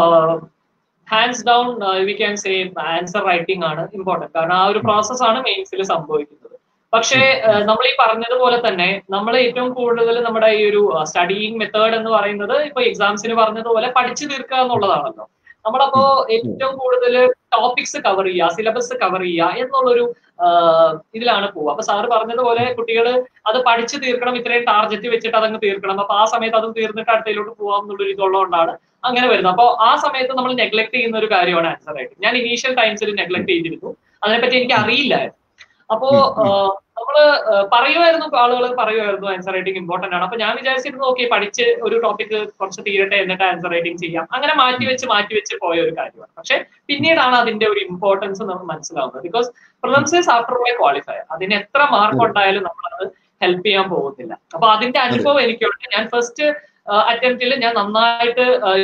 hands down we can say answer writing ആണ് ഇമ്പോർട്ടന്റ് കാരണം ആ ഒരു പ്രോസസ് ആണ് മെയിൻസിൽ സംഭവിക്കുന്നത് പക്ഷേ നമ്മൾ ഈ പറഞ്ഞതുപോലെ തന്നെ നമ്മൾ ഏറ്റവും കൂടുതൽ നമ്മുടെ ഈ ഒരു സ്റ്റഡിയിങ് മെത്തേഡ് എന്ന് പറയുന്നത് ഇപ്പൊ എക്സാംസിന് പറഞ്ഞതുപോലെ പഠിച്ചു തീർക്കുക എന്നുള്ളതാണല്ലോ നമ്മളപ്പോ ഏറ്റവും കൂടുതൽ ടോപ്പിക്സ് കവർ ചെയ്യുക സിലബസ് കവർ ചെയ്യുക എന്നുള്ളൊരു ആഹ് ഇതിലാണ് പോവുക അപ്പൊ സാറ് പറഞ്ഞതുപോലെ കുട്ടികൾ അത് പഠിച്ചു തീർക്കണം ഇത്രയും ടാർഗറ്റ് വെച്ചിട്ട് അതങ്ങ് തീർക്കണം അപ്പൊ ആ സമയത്ത് അത് തീർന്നിട്ട് അടുത്തയിലോട്ട് പോകാം എന്നുള്ളൊരു ഇതുള്ളതുകൊണ്ടാണ് അങ്ങനെ വരുന്നത് അപ്പോൾ ആ സമയത്ത് നമ്മൾ നെഗ്ലക്ട് ചെയ്യുന്ന ഒരു കാര്യമാണ് ആൻസർ റൈറ്റിംഗ് ഞാൻ ഇനീഷ്യൽ ടൈംസിൽ നെഗ്ലക്ട് ചെയ്തിരുന്നു അതിനെപ്പറ്റി എനിക്ക് അറിയില്ലായിരുന്നു അപ്പോ ആഹ് നമ്മള് ആഹ് പറയുമായിരുന്നു ആളുകൾ പറയുമായിരുന്നു ആൻസർ റൈറ്റിംഗ് ഇമ്പോർട്ടന്റ് ആണ് അപ്പൊ ഞാൻ വിചാരിച്ചിരുന്നു ഓക്കെ പഠിച്ച് ഒരു ടോപ്പിക് കുറച്ച് തീരട്ടെ എന്നിട്ട് ആൻസർ റൈറ്റിംഗ് ചെയ്യാം അങ്ങനെ മാറ്റി വെച്ച് മാറ്റി വെച്ച് പോയ ഒരു കാര്യമാണ് പക്ഷെ പിന്നീടാണ് അതിന്റെ ഒരു ഇമ്പോർട്ടൻസ് നമുക്ക് മനസ്സിലാവുന്നത് because prelims after all qualifier അതിന് എത്ര മാർക്ക് ഉണ്ടായാലും നമ്മളത് ഹെൽപ്പ് ചെയ്യാൻ പോകുന്നില്ല അപ്പൊ അതിന്റെ അനുഭവം എനിക്കുണ്ട് ഞാൻ ഫസ്റ്റ് അറ്റംപ്റ്റിൽ ഞാൻ നന്നായിട്ട് ആഹ്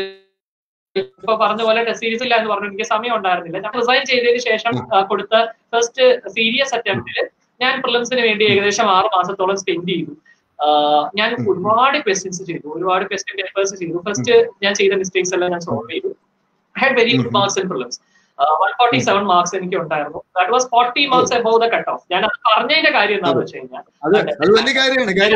ഇപ്പൊ പറഞ്ഞ പോലെ ടെസ്റ്റ് സീരീസ് ഇല്ല എന്ന് പറഞ്ഞു എനിക്ക് സമയം ഉണ്ടായിരുന്നില്ല ഞാൻ റിസൈൻ ചെയ്തതിന് ശേഷം ആ, കൊടുത്ത ഫസ്റ്റ് സീരിയസ് അറ്റംപ്റ്റിൽ ഞാൻ പ്രിലിംസിന് വേണ്ടി ഏകദേശം ആറ് മാസത്തോളം സ്പെൻഡ് ചെയ്തു ആ, ഞാൻ ഒരുപാട് ക്വസ്റ്റ്യൻസ് ചെയ്തു ഒരുപാട് ക്വസ്റ്റ്യൻ പേപ്പേഴ്സ് ചെയ്തു ഫസ്റ്റ് ഞാൻ ചെയ്ത മിസ്റ്റേക്സ് എല്ലാം ഞാൻ സോൾവ് ചെയ്തു had very good marks in prelims one forty seven marks എനിക്ക് ഉണ്ടായിരുന്നു that was forty marks above the cut off ഞാൻ അത് പറഞ്ഞതിന്റെ കാര്യം എന്താണെന്ന് വെച്ച് കഴിഞ്ഞാൽ അത് അത് വലിയ കാര്യമാണ് കാര്യം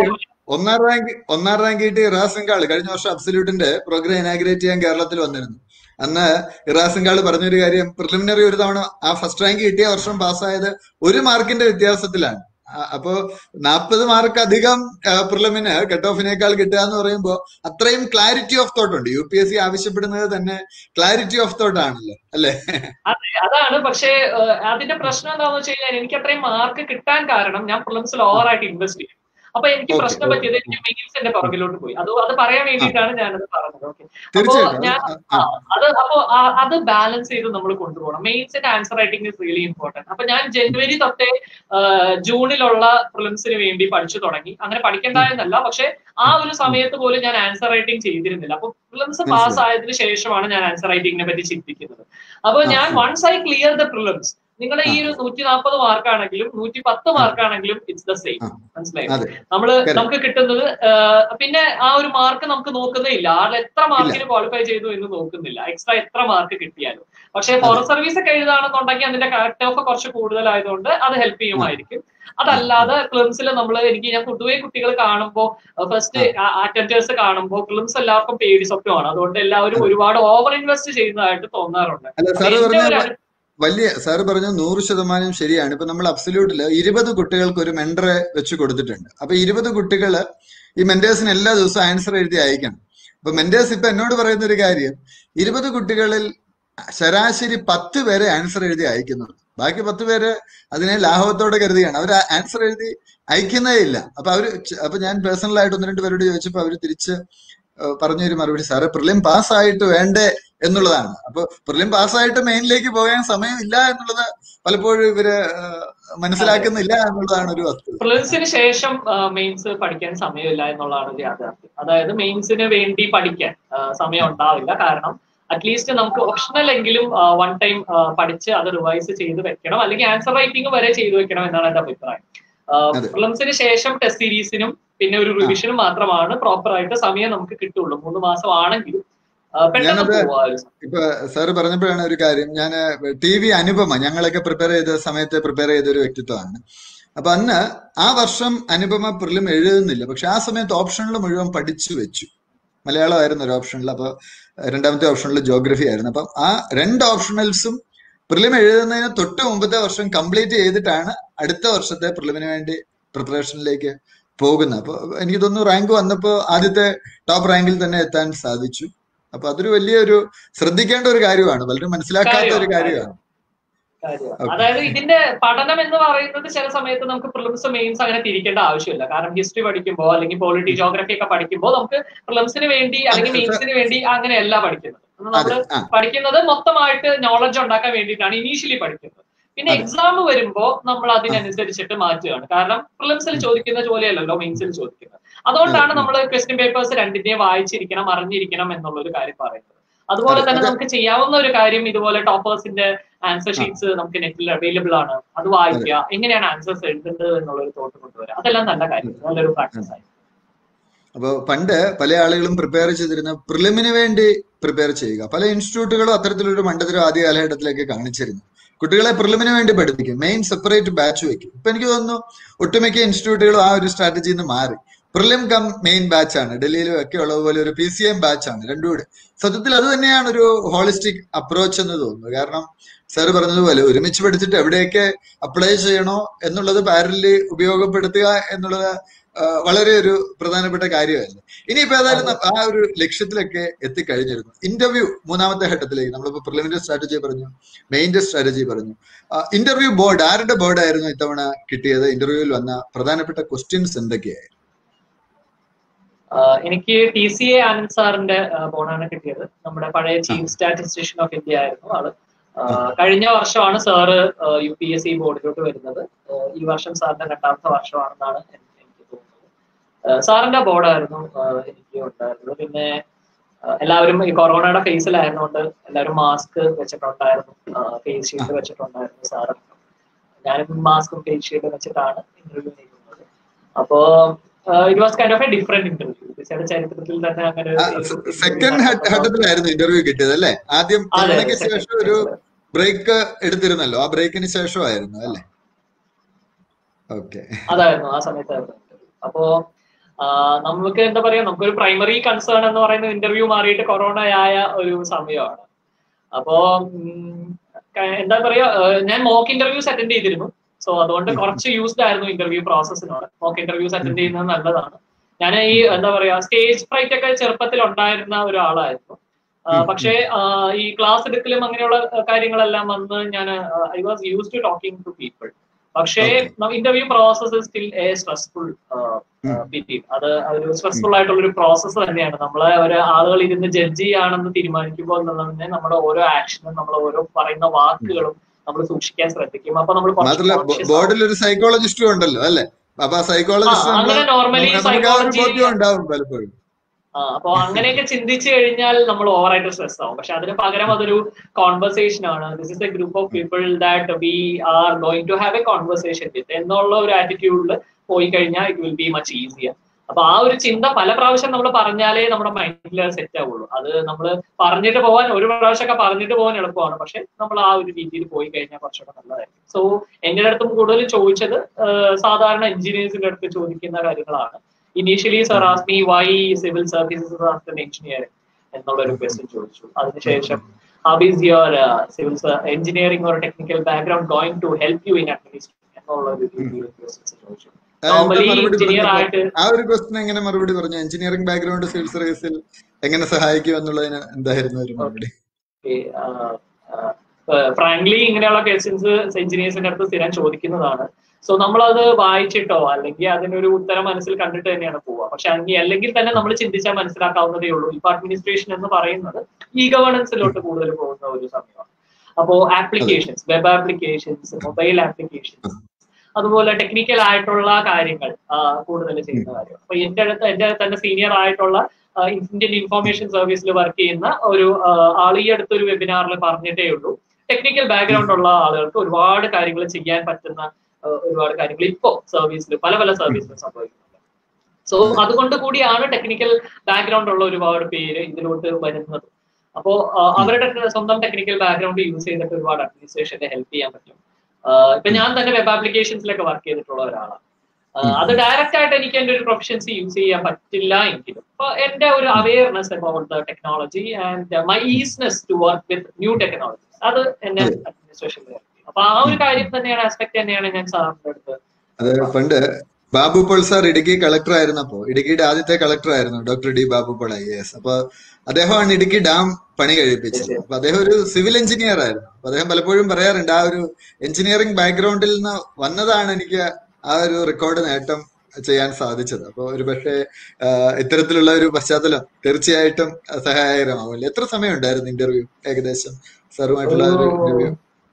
ഒന്നാം റാങ്ക് ഒന്നാം റാങ്ക് കിട്ടി ഇറാസിങ്കാൾ കഴിഞ്ഞ വർഷം അബ്സല്യൂട്ടിന്റെ പ്രോഗ്രാം ഇനാഗ്രേറ്റ് ചെയ്യാൻ കേരളത്തിൽ വന്നിരുന്നു അന്ന് ഇറാസിങ്കാൾ പറഞ്ഞൊരു കാര്യം പ്രിലിമിനറി ഒരു തവണ ആ ഫസ്റ്റ് റാങ്ക് കിട്ടിയ വർഷം പാസ്സായത് ഒരു മാർക്കിന്റെ വ്യത്യാസത്തിലാണ് ആ- അപ്പോ നാൽപ്പത് മാർക്ക് അധികം പ്രിലിമിന് കട്ട് ഓഫിനേക്കാൾ കിട്ടുക എന്ന് പറയുമ്പോൾ അത്രയും ക്ലാരിറ്റി ഓഫ് തോട്ട് ഉണ്ട് യു പി എസ് സി ആവശ്യപ്പെടുന്നത് തന്നെ ക്ലാരിറ്റി ഓഫ് തോട്ട് ആണല്ലോ അല്ലെ അതെ അതാണ് പക്ഷേ ഏഹ്, അതിന്റെ പ്രശ്നം എന്താണെന്ന് വെച്ച് കഴിഞ്ഞാൽ എനിക്ക് അത്രയും മാർക്ക് കിട്ടാൻ കാരണം ഞാൻ പ്രിലിംസിൽ ഓവറായിട്ട് ഇൻവെസ്റ്റ് ചെയ്യും അപ്പൊ എനിക്ക് Okay, പ്രശ്നം okay. പറ്റിയത് എനിക്ക് മെയിൻസിന്റെ പുറകിലോട്ട് പോയി അത് അത് പറയാൻ വേണ്ടിയിട്ടാണ് ഞാനത് പറഞ്ഞത് ഓക്കെ അപ്പോ തീർച്ചയായിട്ടും ഞാൻ അത് ആ, ആ, അത് അപ്പോ ആ- അത് ബാലൻസ് ചെയ്ത് നമ്മൾ കൊണ്ടുപോകണം മെയിൻസിന്റെ answer writing is really important അപ്പൊ ഞാൻ ജനുവരി തൊട്ടേ ആ, ജൂണിലുള്ള പ്രിലിംസിന് വേണ്ടി പഠിച്ചു തുടങ്ങി അങ്ങനെ പഠിക്കണ്ട എന്നല്ല പക്ഷെ ആ ഒരു സമയത്ത് പോലും ഞാൻ ആൻസർ റൈറ്റിംഗ് ചെയ്തിരുന്നില്ല അപ്പൊ പ്രിലിംസ് പാസ് മനസ്സിലായി. ആയതിനു ശേഷമാണ് ഞാൻ ആൻസർ റൈറ്റിംഗിനെ പറ്റി ചിന്തിക്കുന്നത് അപ്പൊ ആ, ഞാൻ ആ. Once I clear the prelims നിങ്ങളുടെ ഈ ഒരു നൂറ്റി നാൽപ്പത് മാർക്കാണെങ്കിലും നൂറ്റി പത്ത് മാർക്കാണെങ്കിലും ഇറ്റ്സ് ദ സെയിം ആ. മനസ്സിലായി അതെ നമ്മള് Correct. നമുക്ക് കിട്ടുന്നത് ആ, പിന്നെ ആ ഒരു മാർക്ക് നമുക്ക് നോക്കുന്നേ ഇല്ല ആൾ എത്ര മാർക്കിന് ക്വാളിഫൈ ചെയ്തു എന്ന് നോക്കുന്നില്ല എക്സ്ട്രാ എത്ര മാർക്ക് കിട്ടിയാലും പക്ഷേ ഫോറസ്റ്റ് സർവീസ് ഒക്കെ എഴുതാണെന്നുണ്ടെങ്കിൽ അതിന്റെ കട്ട് ഓഫ് കുറച്ച് കൂടുതലായതുകൊണ്ട് അത് ഹെൽപ്പ് ചെയ്യുമായിരിക്കും അതല്ലാതെ ക്ലിംസിൽ നമ്മൾ എനിക്ക് ഞാൻ പൊതുവെ കുട്ടികൾ കാണുമ്പോൾ ഫസ്റ്റ് അറ്റൻഡേഴ്സ് കാണുമ്പോൾ ക്ലിംസ് എല്ലാവർക്കും പേടി സ്വപ്നമാണ് അതുകൊണ്ട് എല്ലാവരും ഒരുപാട് ഓവർ ഇൻവെസ്റ്റ് ചെയ്യുന്നതായിട്ട് തോന്നാറുണ്ട് അല്ല അപ്പൊ സാറ് എന്റെ പറഞ്ഞ ഒരു വലിയ സാറ് പറഞ്ഞ നൂറ് ശതമാനം ശരിയാണ് ഇപ്പൊ നമ്മൾ അബ്സല്യൂട്ടില് ഇരുപത് കുട്ടികൾക്ക് ഒരു മെന്ററെ വെച്ച് കൊടുത്തിട്ടുണ്ട് അപ്പൊ ഇരുപത് കുട്ടികള് ഈ മെന്റേഴ്സിന് എല്ലാ ദിവസവും ആൻസർ എഴുതി അയക്കണം അപ്പൊ മെന്റേഴ്സ് ഇപ്പൊ എന്നോട് പറയുന്ന ഒരു കാര്യം ഇരുപത് കുട്ടികളിൽ ശരാശരി പത്ത് പേരെ ആൻസർ എഴുതി അയക്കുന്നുള്ളൂ ബാക്കി പത്ത് പേര് അതിനെ ലാഘവത്തോടെ കരുതിയാണ് അവർ ആൻസർ എഴുതി അയക്കുന്നേ ഇല്ല അപ്പൊ അവര് ച- അപ്പൊ ഞാൻ പേഴ്സണൽ ആയിട്ട് ഒന്ന് രണ്ട് പേരോട് ചോദിച്ചപ്പോ അവര് തിരിച്ച് ഏഹ് പറഞ്ഞൊരു മറുപടി സാറ് പ്രിലിം പാസ് ആയിട്ട് വേണ്ടേ എന്നുള്ളതാണ് അപ്പൊ പ്രിലിം പാസ്സായിട്ട് മെയിനിലേക്ക് പോകാൻ സമയമില്ല എന്നുള്ളത് പലപ്പോഴും ഇവര് ഏഹ് മനസ്സിലാക്കുന്നില്ല എന്നുള്ളതാണ് ഒരു വസ്തുത പ്രിലിംസിന് ശേഷം മെയിൻസ് പഠിക്കാൻ സമയമില്ല എന്നുള്ളതാണ് ഒരു യാഥാർത്ഥ്യം അതായത് മെയിൻസിന് വേണ്ടി പഠിക്കാൻ ആ, സമയം ഉണ്ടാവില്ല കാരണം അറ്റ്ലീസ്റ്റ് നമുക്ക് ഓപ്ഷണൽ എങ്കിലും വൺ ടൈം പഠിച്ച് അത് റിവൈസ് ചെയ്ത് വെക്കണം അല്ലെങ്കിൽ ആൻസർ റൈറ്റിംഗ് വരെ ചെയ്തു വെക്കണം എന്നാണ് എന്റെ അഭിപ്രായം അതെ. പ്രിലിംസിന് ശേഷം ടെസ്റ്റ് സീരീസിനും പിന്നെ ഒരു റിവിഷനും മാത്രമാണ് പ്രോപ്പർ ആയിട്ട് സമയം നമുക്ക് കിട്ടുള്ളൂ മൂന്ന് മാസം ആണെങ്കിലും ആ, പെട്ടെന്ന് ഞാനത് പോവാ ഒരു ഇപ്പൊ സാറ് പറഞ്ഞപ്പോഴാണ് ഒരു കാര്യം ഞാൻ ടി വി അനുപമ ഞങ്ങളൊക്കെ പ്രിപ്പയർ ചെയ്ത സമയത്ത് പ്രിപ്പയർ ചെയ്ത ഒരു വ്യക്തിത്വമാണ് അപ്പൊ അന്ന് ആ വർഷം അനുപമ പ്രിലിം എഴുതുന്നില്ല പക്ഷെ ആ സമയത്ത് ഓപ്ഷനിൽ മുഴുവൻ പഠിച്ചു വെച്ചു മലയാളമായിരുന്നു ഒരു ഓപ്ഷനിൽ അപ്പൊ രണ്ടാമത്തെ ഓപ്ഷനിൽ ജോഗ്രഫി ആയിരുന്നു അപ്പം ആ രണ്ട് ഓപ്ഷണൽസും പ്രിലിം എഴുതുന്നതിന് തൊട്ട് മുമ്പത്തെ വർഷം കംപ്ലീറ്റ് ചെയ്തിട്ടാണ് അടുത്ത വർഷത്തെ പ്രിലിമിന് വേണ്ടി പ്രിപ്പറേഷനിലേക്ക് പോകുന്നത് അപ്പൊ എനിക്ക് തോന്നുന്നു റാങ്ക് വന്നപ്പോ ആദ്യത്തെ ടോപ്പ് റാങ്കിൽ തന്നെ എത്താൻ സാധിച്ചു അപ്പൊ അതൊരു വലിയൊരു ശ്രദ്ധിക്കേണ്ട ഒരു കാര്യമാണ് പലരും മനസ്സിലാക്കാത്ത ഒരു കാര്യമാണ്, കാര്യമാണ് കാര്യമാണ്. Okay. അതായത് ഇതിന്റെ പഠനം എന്ന് പറയുന്നത് ചില സമയത്ത് നമുക്ക് പ്രിലിംസ് മെയിൻസ് അങ്ങനെ തിരിക്കേണ്ട ആവശ്യമില്ല കാരണം ഹിസ്റ്ററി പഠിക്കുമ്പോൾ അല്ലെങ്കിൽ പോളിറ്റി ജോഗ്രഫി ഒക്കെ പഠിക്കുമ്പോൾ നമുക്ക് പ്രിലിംസിന് വേണ്ടി അല്ലെങ്കിൽ അതെ, മെയിൻസിന് വേണ്ടി അങ്ങനെയല്ല പഠിക്കുന്നത് അതെ നമ്മൾ ആ പഠിക്കുന്നത് മൊത്തമായിട്ട് നോളജ് ഉണ്ടാക്കാൻ വേണ്ടിയിട്ടാണ് ഇനീഷ്യലി പഠിക്കുന്നത് പിന്നെ അതെ. എക്സാം വരുമ്പോൾ നമ്മൾ അതിനനുസരിച്ചിട്ട് മാറ്റുകയാണ് കാരണം പ്രിലിംസിൽ ചോദിക്കുന്ന ജോലിയല്ലല്ലോ മെയിൻസിൽ ചോദിക്കുന്നത് അതുകൊണ്ടാണ് അതെ. നമ്മൾ ക്വസ്റ്റ്യൻ പേപ്പേഴ്സ് രണ്ടിന്റെയും വായിച്ചിരിക്കണം അറിഞ്ഞിരിക്കണം എന്നുള്ള ഒരു കാര്യം പറയുന്നത് അതുപോലെ അതെ, തന്നെ അതെ. നമുക്ക് ചെയ്യാവുന്ന ഒരു കാര്യം ഇതുപോലെ ടോപ്പേഴ്സിന്റെ ആൻസർ ഷീറ്റ്സ് നമുക്ക് നെറ്റിൽ അവൈലബിൾ ആണ് അത് വായിക്കുക എങ്ങനെയാണ് ആൻസേഴ്സ് എഴുതേണ്ടത് എന്നുള്ള ഒരു തോട്ട് കൊണ്ടുവരിക അതെല്ലാം നല്ല കാര്യം നല്ലൊരു പ്രാക്ടീസ് ആയി അപ്പോൾ പണ്ട് പല ആളുകളും പ്രിപ്പയർ ചെയ്തിരുന്ന പ്രിലിമിന് വേണ്ടി പ്രിപ്പയർ ചെയ്യുക പല ഇൻസ്റ്റിറ്റ്യൂട്ടുകളും അത്തരത്തിലൊരു മണ്ടത്തരം ആദ്യ കാലഘട്ടത്തിലേക്ക് കാണിച്ചിരുന്നു കുട്ടികളെ പ്രിലിമിന് വേണ്ടി പഠിപ്പിക്കും മെയിൻ സെപ്പറേറ്റ് ബാച്ച് വെക്കും ഇപ്പൊ എനിക്ക് തോന്നുന്നു ഒട്ടുമിക്ക ഇൻസ്റ്റിറ്റ്യൂട്ടുകളും ആ ഒരു സ്ട്രാറ്റജിയിൽ നിന്ന് മാറി പ്രിലിം കം മെയിൻ ബാച്ച് ആണ് ഡൽഹിയിലും ഒക്കെ ഉള്ളതുപോലെ ഒരു പി സി എം ബാച്ച് ആണ് രണ്ടും കൂടെ സത്യത്തിൽ അത് തന്നെയാണ് ഒരു ഹോളിസ്റ്റിക് അപ്രോച്ച് എന്ന് തോന്നുന്നു കാരണം സാർ പറഞ്ഞതുപോലെ ഒരുമിച്ച് പഠിച്ചിട്ട് എവിടെയൊക്കെ അപ്ലൈ ചെയ്യണോ എന്നുള്ളത് പാരലി ഉപയോഗപ്പെടുത്തുക എന്നുള്ളത് ആ, വളരെ ഒരു പ്രധാനപ്പെട്ട കാര്യമല്ല ഇനിയിപ്പോ ഏതായാലും ന- ആ ഒരു ലക്ഷ്യത്തിലൊക്കെ എത്തിക്കഴിഞ്ഞിരുന്നു ഇന്റർവ്യൂ മൂന്നാമത്തെ ഘട്ടത്തിലേക്ക് നമ്മളിപ്പോ പ്രിലിമിനറി സ്ട്രാറ്റജി പറഞ്ഞു മെയിൻ്റെ സ്ട്രാറ്റജി പറഞ്ഞു ഇന്റർവ്യൂ ബോർഡ് ആരുടെ ബോർഡായിരുന്നു ഇത്തവണ കിട്ടിയത് ഇന്റർവ്യൂവിൽ വന്ന പ്രധാനപ്പെട്ട ക്വസ്റ്റ്യൻസ് എന്തൊക്കെയായിരുന്നു ആഹ് എനിക്ക് ടി സി എ ആനന്ദ് സാറിന്റെ ബോണാണ് കിട്ടിയത് നമ്മുടെ പഴയ ചീഫ് സ്റ്റാറ്റിസ്റ്റീഷ്യൻ ഓഫ് ഇന്ത്യ ആയിരുന്നു ആള് ആഹ് കഴിഞ്ഞ വർഷമാണ് sir U P S C ബോർഡിലോട്ട് വരുന്നത് ആഹ് ഈ വർഷം സാറിന്റെ രണ്ടാമത്തെ വർഷമാണെന്നാണ് എൻ- എനിക്ക് തോന്നുന്നത് ആഹ് സാറിന്റെ ബോർഡായിരുന്നു ആഹ് എനിക്ക് ഉണ്ടായിരുന്നത് പിന്നെ ആഹ് എല്ലാവരും ഈ കൊറോണയുടെ ഫേസിലായിരുന്നുകൊണ്ട് എല്ലാവരും മാസ്ക് വെച്ചിട്ടുണ്ടായിരുന്നു ഫേസ് ഷീൽഡ് വെച്ചിട്ടുണ്ടായിരുന്നു സാറ് ഞാനും മാസ്കും ഫേസ് ഷീൽഡും വെച്ചിട്ടാണ് ഇന്റർവ്യൂ ചെയ്യുന്നത് അപ്പോ it was kind of a different interview തീർച്ചയായിട്ടും ചരിത്രത്തിൽ തന്നെ അങ്ങനെ ഒരു സെക്കൻഡ് ഘട്ടത്തിലായിരുന്നു ഇന്റർവ്യൂ കിട്ടിയത് അല്ലേ ആദ്യം അതെ, കൊറോണയ്ക്ക് second ശേഷം ഒരു ബ്രേക്ക് എടുത്തിരുന്നല്ലോ ആ ബ്രേക്കിന് ശേഷമായിരുന്നു അല്ലേ ഓക്കെ അതായിരുന്നു ആ സമയത്തായിരുന്നു interview. അപ്പോ നമുക്ക് എന്താ പറയാ നമുക്കൊരു പ്രൈമറി കൺസേൺ എന്ന് പറയുന്നത് ഇന്റർവ്യൂ മാറിയിട്ട് കൊറോണ ആയ ഒരു സമയമാണ് അപ്പോ ഉം, ക- എന്താ പറയാ ഏഹ് ഞാൻ മോക്ക് ഇന്റർവ്യൂസ് അറ്റൻഡ് ചെയ്തിരുന്നു സോ അതുകൊണ്ട് കുറച്ച് യൂസ്ഡ് ആയിരുന്നു ഇന്റർവ്യൂ പ്രോസസ്സിനോട് മോക്ക് ഇന്റർവ്യൂസ് അറ്റൻഡ് ചെയ്യുന്നത് നല്ലതാണ് ഞാൻ ഈ എന്താ പറയാ സ്റ്റേജ് ഫ്രൈറ്റ് ഒക്കെ ചെറുപ്പത്തിൽ ഉണ്ടായിരുന്ന ഒരാളായിരുന്നു ആ, ഉം, പക്ഷേ ആ, ഈ ക്ലാസ് എടുക്കലും അങ്ങനെയുള്ള ആ, കാര്യങ്ങളെല്ലാം വന്ന് ഞാൻ I was use to talking to people പക്ഷേ interview process still a stressful period അത് ഒരു സ്ട്രെസ്ഫുൾ ആയിട്ടുള്ള ഒരു പ്രോസസ്സ് തന്നെയാണ് നമ്മളെ ഒരു ആളുകൾ ഇരുന്ന് ജഡ്ജ് ചെയ്യാണെന്ന് തീരുമാനിക്കുമ്പോൾ തന്നെ നമ്മുടെ ഓരോ ആക്ഷനും നമ്മൾ ഓരോ പറയുന്ന വാക്കുകളും നമ്മൾ സൂക്ഷിക്കാൻ ശ്രദ്ധിക്കും അപ്പൊ നമ്മൾ മാത്രല്ല ബോർഡിൽ ഒരു സൈക്കോളജിസ്റ്റും ഉണ്ടല്ലോ അല്ലേ അപ്പൊ ആ സൈക്കോളജിസ്റ്റ് ആ, അങ്ങനെ normally നമുക്ക് ആ ഒരു psychology- ബോധ്യം ഉണ്ടാവും പലപ്പോഴും ആ അപ്പൊ അങ്ങനെയൊക്കെ ചിന്തിച്ചു കഴിഞ്ഞാൽ നമ്മൾ ഓവറായിട്ട് സ്ട്രെസ് ആവും പക്ഷെ അതിന് പകരം അതൊരു കോൺവെർസേഷൻ ആണ് this is a group of people that we are going to have a conversation with എന്നുള്ള ഒരു ആറ്റിറ്റ്യൂഡിൽ പോയി കഴിഞ്ഞാൽ it will be much easier അപ്പൊ ആ ഒരു ചിന്ത പല പ്രാവശ്യം നമ്മൾ പറഞ്ഞാലേ നമ്മുടെ മൈൻഡിൽ സെറ്റ് ആവുള്ളൂ അത് നമ്മൾ പറഞ്ഞിട്ട് പോകാൻ ഒരു പ്രാവശ്യമൊക്കെ പറഞ്ഞിട്ട് പോകാൻ എളുപ്പമാണ് പക്ഷെ നമ്മൾ ആ ഒരു രീതിയിൽ പോയി കഴിഞ്ഞാൽ കുറച്ചുകൂടെ നല്ലതായിരിക്കും സോ എന്റെ അടുത്തും കൂടുതൽ ചോദിച്ചത് ആ, സാധാരണ എഞ്ചിനീയേഴ്സിന്റെ അടുത്ത് ചോദിക്കുന്ന കാര്യങ്ങളാണ് ഇനീഷ്യലി സർ ആസ് me why civil services after engineering എന്നുള്ള ഒരു ക്വസ്റ്റ്യൻ ചോദിച്ചു അതിനുശേഷം how is your civil engineering ഒരു technical background going to help you in administration എന്നുള്ള ഒരു രീതിയിൽ ക്വസ്റ്റ്യൻസ് ചോദിച്ചു ആ, എന്താ നോർമലി മറുപടി എഞ്ചിനീയർ പറഞ്ഞപ്പോ ആയിട്ട് ആ ഒരു ക്വസ്റ്റിന് എങ്ങനെ മറുപടി പറഞ്ഞു എഞ്ചിനീയറിംഗ് ബാക്ക്ഗ്രൗണ്ട് സിവിൽ സർവീസിൽ എങ്ങനെ സഹായിക്കും എന്നുള്ളതിന് എന്തായിരുന്നു ഒരു മറുപടി ഫ്രാങ്ക്ലി ഇങ്ങനെയുള്ള ക്വസ്റ്റ്യൻസ് എഞ്ചിനീയേഴ്സിന്റെ അടുത്ത് സ്ഥിരം ചോദിക്കുന്നതാണ് സോ നമ്മളത് വായിച്ചിട്ടോ അല്ലെങ്കിൽ അതിനൊരു ഉത്തരം മനസ്സിൽ കണ്ടിട്ട് തന്നെയാണ് പോവുക പക്ഷെ അല്ലെങ്കിൽ അല്ലെങ്കിൽ തന്നെ നമ്മൾ ചിന്തിച്ചാൽ മനസ്സിലാക്കാവുന്നതേ ഉള്ളൂ ഇപ്പൊ അഡ്മിനിസ്ട്രേഷൻ എന്ന് പറയുന്നത് ഈ ഗവേണൻസിലോട്ട് കൂടുതൽ പോകുന്ന ഒരു സമയമാണ് അപ്പോ applications web applications mobile applications അതുപോലെ ടെക്നിക്കൽ ആയിട്ടുള്ള കാര്യങ്ങൾ കൂടുതൽ ചെയ്യുന്ന കാര്യം അപ്പൊ എന്റെ അടുത്ത് എന്റെ തന്നെ സീനിയർ ആയിട്ടുള്ള ആ, ഇന്ത്യൻ ഇൻഫോർമേഷൻ സർവീസിൽ വർക്ക് ചെയ്യുന്ന ഒരു ആ, ആൾ ഈ അടുത്തൊരു വെബിനാറിൽ പറഞ്ഞിട്ടേ ഉള്ളൂ ടെക്നിക്കൽ ബാക്ക്ഗ്രൗണ്ട് ഉള്ള ആളുകൾക്ക് ഒരുപാട് കാര്യങ്ങൾ ചെയ്യാൻ പറ്റുന്ന ആ, ഒരുപാട് കാര്യങ്ങൾ ഇപ്പോ സർവീസിൽ പല പല സർവീസിലും സംഭവിക്കുന്നുണ്ട് സോ അതുകൊണ്ട് കൂടിയാണ് ടെക്നിക്കൽ ബാക്ക്ഗ്രൗണ്ട് ഉള്ള ഒരുപാട് പേര് ഇതിലോട്ട് വരുന്നത് അപ്പോ ആ, അവരുടെ സ്വന്തം ടെക്നിക്കൽ ബാക്ക്ഗ്രൗണ്ട് യൂസ് ചെയ്തിട്ട് ഒരുപാട് അഡ്മിനിസ്ട്രേഷനെ ഹെൽപ്പ് ചെയ്യാൻ പറ്റും ആ, ഇപ്പൊ ഞാൻ തന്നെ വെബ് ആപ്ലിക്കേഷൻസിലൊക്കെ വർക്ക് ചെയ്തിട്ടുള്ള ഒരാളാണ് ആ, അത് ഡയറക്റ്റ് ആയിട്ട് എനിക്ക് എന്റെ ഒരു പ്രൊഫഷൻസി യൂസ് ചെയ്യാൻ പറ്റില്ല എങ്കിലും അപ്പൊ എന്റെ ഒരു awareness about the technology and my easiness to work with new technology അത് എന്നെ അഡ്മിനിസ്ട്രേഷനിൽ അപ്പൊ ആ ഒരു കാര്യം തന്നെയാണ് ആസ്പെക്ട് തന്നെയാണ് ഞാൻ സാറിന്റെ അടുത്ത് അത് പണ്ട് ബാബു പോൾ സാർ ഇടുക്കി കളക്ടർ ആയിരുന്നപ്പോ ഇടുക്കിയുടെ ആദ്യത്തെ കളക്ടർ ആയിരുന്നു doctor D Babu Paul I S അപ്പൊ അദ്ദേഹമാണ് ഇടുക്കി ഡാം പണി കഴിപ്പിച്ചത് അപ്പൊ അദ്ദേഹം ഒരു സിവിൽ എഞ്ചിനീയർ ആയിരുന്നു അപ്പൊ അദ്ദേഹം പലപ്പോഴും പറയാറുണ്ട് ആ ഒരു എഞ്ചിനീയറിംഗ് ബാക്ക്ഗ്രൗണ്ടിൽ നിന്ന് വന്നതാണ് എനിക്ക് ആ ഒരു റെക്കോർഡ് നേട്ടം ചെയ്യാൻ സാധിച്ചത് അപ്പൊ ഒരു പക്ഷേ ഇത്തരത്തിലുള്ള ഒരു പശ്ചാത്തലം തീർച്ചയായിട്ടും സഹായകരമാവില്ല എത്ര സമയം ഉണ്ടായിരുന്നു ഇന്റർവ്യൂ ഏകദേശം സാറുമായിട്ടുള്ള ഒരു ഇന്റർവ്യൂ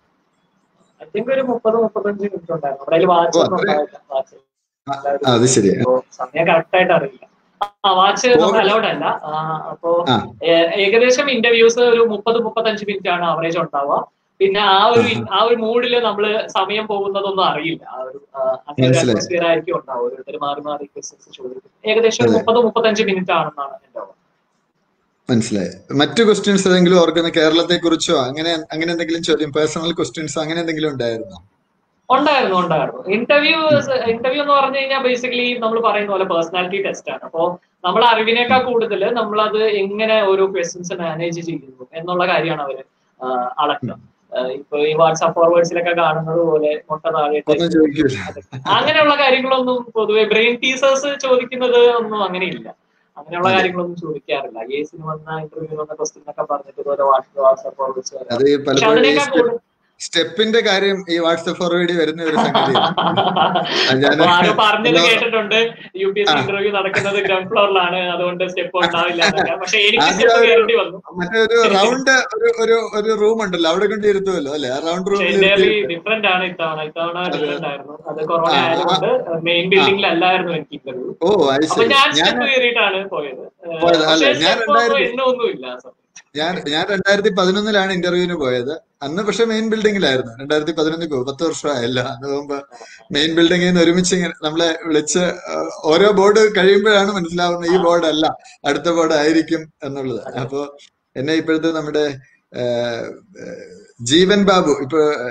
ഐ തിങ്ക് ഒരു മുപ്പത് മുപ്പത്തഞ്ച് മിനിറ്റ് ഉണ്ടായിരുന്നു നമ്മുടെ കയ്യിൽ വാച്ച് ഓ, ഒന്നും അത്രയും? ഉണ്ടാവില്ല വാച്ച് അത് ശരി അപ്പോ സമയം കറക്റ്റ് ആയിട്ട് അറിയില്ല ആ വാച്ച് നമുക്ക് Covid- അലൗഡ് അല്ല ആ, അപ്പോ ആ ഏ- ഏകദേശം ഇന്റർവ്യൂസ് ഒരു മുപ്പത് മുപ്പത്തഞ്ച് മിനിറ്റ് ആണ് ആവറേജ് ഉണ്ടാവുക പിന്നെ ആ ഒരു ആഹാ. ആ ഒരു മൂഡില് നമ്മള് സമയം പോകുന്നതൊന്നും അറിയില്ല ആ ഒരു ആ, അങ്ങനെ ഒരു മനസ്സിലായി. അറ്റ്മോസ്ഫിയർ ആയിരിക്കും ഉണ്ടാവും ഓരോരുത്തർ മാറി മാറി ക്വസ്റ്റ്യൻസ് ചോദിക്കും ഏകദേശം ഒരു അതെ. മുപ്പത് മുപ്പത്തഞ്ച് മിനിറ്റ് ആണെന്നാണ് എന്റെ ഓർമ്മ മനസ്സിലായി മറ്റു ക്വസ്റ്റ്യൻസ് ഏതെങ്കിലും ഓർക്കുന്ന കേരളത്തെ കുറിച്ചോ അങ്ങനെ അങ്ങനെ എന്തെങ്കിലും ചോദ്യം പേഴ്സണൽ ക്വസ്റ്റ്യൻസ് അങ്ങനെ എന്തെങ്കിലും ഉണ്ടായിരുന്നോ ഉണ്ടായിരുന്നു ഉണ്ടായിരുന്നു ഇന്റർവ്യൂ ഇന്റർവ്യൂ എന്ന് പറഞ്ഞു കഴിഞ്ഞാൽ ബേസിക്കലി നമ്മൾ പറയുന്ന പോലെ പേഴ്സണാലിറ്റി ടെസ്റ്റ് ആണ് അപ്പോ നമ്മൾ അറിവിനേക്കാൾ കൂടുതൽ നമ്മളത് എങ്ങനെ ഓരോ ക്വസ്റ്റ്യൻസ് മാനേജ് ചെയ്യുന്നു എന്നുള്ള കാര്യമാണ് അവര് ആ, അളക്കുക ആ, ഇപ്പൊ ഈ വാട്സാപ്പ് ഫോർവേഡ്സിലൊക്കെ കാണുന്നത് പോലെ മുട്ട താഴെ ഒന്നും ചോദിക്കില്ല അങ്ങനെയുള്ള കാര്യങ്ങളൊന്നും പൊതുവെ ബ്രെയിൻ ടീസേഴ്സ് ചോദിക്കുന്നത് ഒന്നും അങ്ങനെയില്ല അങ്ങനെയുള്ള അതെ. കാര്യങ്ങളൊന്നും ചോദിക്കാറില്ല ഐ എസിന് വന്ന ഇന്റർവ്യൂ വന്ന ക്വസ്റ്റ്യൻ ഒക്കെ പറഞ്ഞിട്ട് ഇതുപോലെ വാട്സാപ്പ് ഫോർവേഡ്സ് അത് ഈ പക്ഷെ പലപ്പോഴും ഈ അതിനേക്കാൾ കൂടുതൽ സ്റ്റെപ്പിന്റെ കാര്യം ഈ വാട്സപ്പ് ഫോർവേഡ് വരുന്ന ഒരു സംഗതിയാണ് ഞാൻ അപ്പൊ ആരോ പറഞ്ഞത് ഹലോ. കേട്ടിട്ടുണ്ട് യു പി എസ് സി ആ. ഇന്റർവ്യൂ നടക്കുന്നത് ഗ്രൗണ്ട് ഫ്ലോറിലാണ് അതുകൊണ്ട് സ്റ്റെപ്പ് ഉണ്ടാവില്ല എന്നൊക്കെ. പക്ഷെ എനിക്ക് ആദ്യം സ്റ്റെപ്പ് ഒരു- കയറേണ്ടി വന്നു മറ്റേ ഒരു റൗണ്ട് ഒരു ഒരു ഒരു റൂം ഉണ്ടല്ലോ അവിടെ കൊണ്ട് ഇരുത്തുമല്ലോ അല്ലെ ആ റൗണ്ട് പക്ഷെ റൂമിൽ എന്റെ ഡിഫറെന്റ് ആണ് ഇത്തവണ ഇത്തവണ അതെ. ഡിഫറെന്റ് ആയിരുന്നു അത് കൊറോണ ആ, ആ. ആയതുകൊണ്ട് മെയിൻ ബിൽഡിംഗിലല്ലായിരുന്നു എനിക്ക് ഇന്റർവ്യൂ ഓ അത് അപ്പൊ ശരി ഞാൻ ഞാൻ സ്റ്റെപ്പ് കയറിയിട്ടാണ് പോയത് ഏഹ് പോയത്. അല്ല, പക്ഷെ ഞാൻ സ്റ്റെപ്പ് രണ്ടായിരത്തി- എണ്ണ ഒന്നുമില്ല ആ സമയത്ത്. ഞാൻ ഞാൻ രണ്ടായിരത്തി പതിനൊന്നിലാണ് ഇന്റർവ്യൂവിന് പോയത് അന്ന് പക്ഷെ മെയിൻ ബിൽഡിംഗിലായിരുന്നു രണ്ടായിരത്തി പതിനൊന്നിൽ പോകും പത്ത് വർഷമായല്ല അന്ന് പോകുമ്പോ മെയിൻ ബിൽഡിംഗിൽ നിന്ന് ഒരുമിച്ച് ഇങ്ങനെ നമ്മളെ വിളിച്ച് ആ, ഓരോ ബോർഡ് കഴിയുമ്പോഴാണ് മനസ്സിലാവുന്നത് ഈ ബോർഡ് അല്ല അടുത്ത ബോർഡ് ആയിരിക്കും എന്നുള്ളത് അപ്പോ എന്നെ ഇപ്പോഴത്തെ നമ്മുടെ ആ, ആ, ജീവൻ ബാബു ഇപ്പൊ ആ,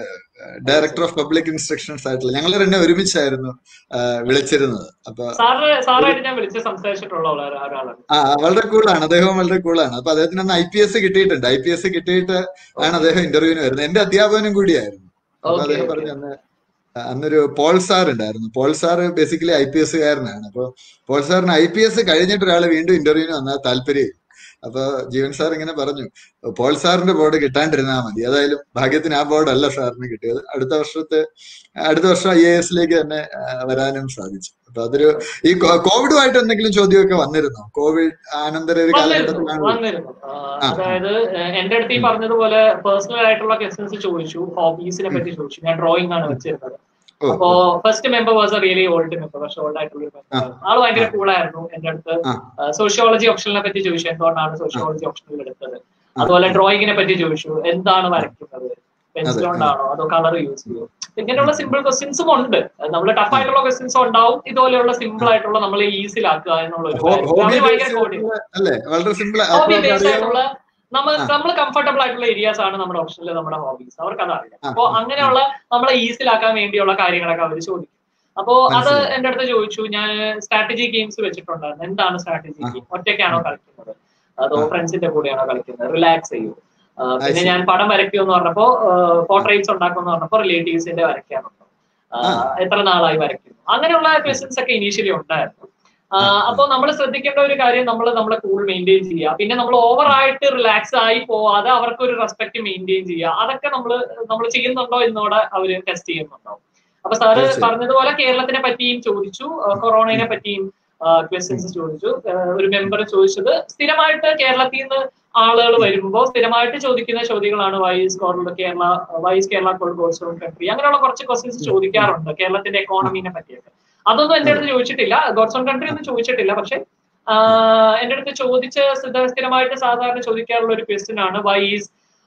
ഡയറക്ടർ ഓഫ് പബ്ലിക് ഇൻസ്ട്രക്ഷൻസ് ആയിട്ടുള്ള ഞങ്ങൾ തന്നെ ഒരുമിച്ചായിരുന്നു ആ, വിളിച്ചിരുന്നത് അപ്പൊ സാറ് സാറായിട്ട് ഞാൻ വിളിച്ച് സംസാരിച്ചിട്ടുള്ള ഒരാ- ഒരാളാണ് ആ വളരെ കൂളാണ് അദ്ദേഹം വളരെ കൂളാണ് അപ്പൊ അദ്ദേഹത്തിന് അന്ന് ഐ പി എസ് കിട്ടിയിട്ടുണ്ട് ഐ പി എസ് കിട്ടിയിട്ട് ആണ് അദ്ദേഹം ഇന്റർവ്യൂവിന് വരുന്നത് എന്റെ അധ്യാപകനും കൂടിയായിരുന്നു അപ്പൊ ഓക്കെ അദ്ദേഹം ഓക്കെ പറഞ്ഞു അന്ന് അന്നൊരു പോൾ സാർ ഉണ്ടായിരുന്നു Paul sir basically I P S കാരനാണ് അപ്പൊ പോൾ സാറിന് ഐ പി എസ് കഴിഞ്ഞിട്ട് ഒരാൾ വീണ്ടും ഇന്റർവ്യൂവിന് വന്നാൽ താല്പര്യം അപ്പൊ ജീവൻ സാർ ഇങ്ങനെ പറഞ്ഞു പോൾ സാറിന്റെ ബോർഡ് കിട്ടാണ്ടിരുന്നാൽ മതി ഏതായാലും ഭാഗ്യത്തിന് ആ ബോർഡ് അല്ല സാറിന് കിട്ടിയത് അടുത്ത വർഷത്തെ അടുത്ത വർഷം ഐ എ എസിലേക്ക് തന്നെ ആ, വരാനും സാധിച്ചു അപ്പൊ അതൊരു ഈ കോ- കോവിഡുമായിട്ട് എന്തെങ്കിലും ചോദ്യമൊക്കെ വന്നിരുന്നോ കോവിഡ് അനന്തര ഒരു വന്നിരുന്നു കാലഘട്ടത്തിലാണ് വന്നിരുന്നു ആ, ആ ആ അതായത് ഏഹ്, എന്റെ അടുത്ത് ഈ ഉം. പറഞ്ഞതുപോലെ പേഴ്സണൽ ആയിട്ടുള്ള ക്വസ്റ്റ്യൻസ് ചോദിച്ചു ഹോബീസിനെ ഉം. പറ്റി ചോദിച്ചു ഞാൻ ഡ്രോയിങ് ആണ് വെച്ചിരുന്നത് ഓ അപ്പോ ഓ first member was a really old member പക്ഷെ ഓൾഡ് ആയിട്ടുള്ള ഒരു മെമ്പർ ആ ആയിരുന്നു ആള് ഭയങ്കര ആ കൂളായിരുന്നു എന്റെ അടുത്ത് ആ സോഷ്യോളജി ഓപ്ഷനെ പറ്റി ചോദിച്ചു എന്തുകൊണ്ടാണ് ആ സോഷ്യോളജി ഓപ്ഷനിൽ എടുത്തത് ആ അതുപോലെ ആ ഡ്രോയിങ്ങിനെ പറ്റി ചോദിച്ചു എന്താണ് ആ വരയ്ക്കുന്നത് പെൻസിൽ അതെ ആ കൊണ്ടാണോ അതോ കളർ യൂസ് ചെയ്യോ ഇങ്ങനെയുള്ള ഉം സിമ്പിൾ ക്വസ്റ്റ്യൻസും ഉണ്ട് നമ്മൾ ടഫ് ആ ആയിട്ടുള്ള ക്വസ്റ്റ്യൻസും ഉണ്ടാവും ഇതുപോലെയുള്ള സിമ്പിൾ ആ ആയിട്ടുള്ള നമ്മൾ ഈസിലാക്കുക എന്നുള്ള ഒരു ഹോ- കാര്യം ഹോബി അവര് ഭയങ്കര ബേസ് കോടി ആയിട്ടുള്ള അല്ലേ വളരെ സിമ്പിൾ ഹോബി അപ്പൊ ബേസ്ഡ് അറിയാമോ ആയിട്ടുള്ള നമ്മൾ ആ നമ്മൾ കംഫർട്ടബിൾ ആയിട്ടുള്ള ഏരിയാസ് ആണ് നമ്മുടെ ഓപ്ഷനിൽ നമ്മുടെ ഹോബീസ് അവർക്ക് അതറിയാം ആ അപ്പോ ആ ആ അങ്ങനെയുള്ള നമ്മളെ ഈസിലാക്കാൻ വേണ്ടിയുള്ള കാര്യങ്ങളൊക്കെ അവർ ചോദിക്കും അപ്പോ അത് മനസ്സിലായി എന്റെ അടുത്ത് ചോദിച്ചു ഞാൻ സ്ട്രാറ്റജി ഗെയിംസ് വെച്ചിട്ടുണ്ടായിരുന്നു എന്താണ് സ്ട്രാറ്റജി ആ ഗെയിം ഒറ്റയ്ക്കാണോ ആ കളിക്കുന്നത് അതോ ആ ഫ്രണ്ട്സിന്റെ കൂടെയാണോ കളിക്കുന്നത് റിലാക്സ് ചെയ്യൂ ആ, അത് പിന്നെ ശരി ഞാൻ പടം വരയ്ക്കുമെന്ന് പറഞ്ഞപ്പോ ആ പോർട്രേറ്റ്സ് ഉണ്ടാക്കുമെന്ന് പറഞ്ഞപ്പോ റിലേറ്റീവ്സിന്റെ വരയ്ക്കാനുണ്ടോ ആ, ആ എത്ര നാളായി വരയ്ക്കുന്നു അങ്ങനെയുള്ള ക്വസ്റ്റ്യൻസ് ഒക്കെ ഇനീഷ്യലി ഉണ്ടായിരുന്നു ആ ആ അപ്പോൾ നമ്മൾ ശ്രദ്ധിക്കേണ്ട ഒരു കാര്യം നമ്മൾ നമ്മളെ കൂൾ മെയിൻറ്റെയിൻ ചെയ്യുക പിന്നെ നമ്മൾ ഓവർ ആയിട്ട് റിലാക്സ് ആയി പോവാതെ അവർക്ക് ഒരു റെസ്പെക്ട് മെയിൻറ്റെയിൻ ചെയ്യുക അതൊക്കെ നമ്മൾ നമ്മൾ ചെയ്യുന്നുണ്ടോ എന്നോടെ അവര് ടെസ്റ്റ് ചെയ്യുന്നുണ്ടോ അപ്പൊ സാറ് തീർച്ചയായും പറഞ്ഞതുപോലെ കേരളത്തിനെ പറ്റിയും ചോദിച്ചു ആ, കൊറോണയെ ഉം പറ്റിയും ഉം ക്വസ്റ്റ്യൻസ് ചോദിച്ചു ആ, ഒരു മെമ്പർ ചോദിച്ചത് സ്ഥിരമായിട്ട് കേരളത്തിൽ നിന്ന് ആളുകൾ ഉം വരുമ്പോൾ സ്ഥിരമായിട്ട് ചോദിക്കുന്ന ചോദ്യങ്ങളാണ് why's Kerala why's Kerala call goals country അങ്ങനെയുള്ള കുറച്ച് ക്വസ്റ്റ്യൻസ് ഉം ഉം ചോദിക്കാറുണ്ട് കേരളത്തിന്റെ ആ എക്കോണമിനെ പറ്റിയൊക്കെ അതൊന്നും എന്റെ അതെ അടുത്ത് ചോദിച്ചിട്ടില്ല ഗോഡ്സ് ഓൺ കൺട്രി ഒന്നും ചോദിച്ചിട്ടില്ല പക്ഷെ ഉം എന്റെ അടുത്ത് ചോദിച്ച സ്ഥിര- സ്ഥിരമായിട്ട് സാധാരണ ചോദിക്കാറുള്ള ഒരു ക്വസ്റ്റ്യൻ ആണ് why is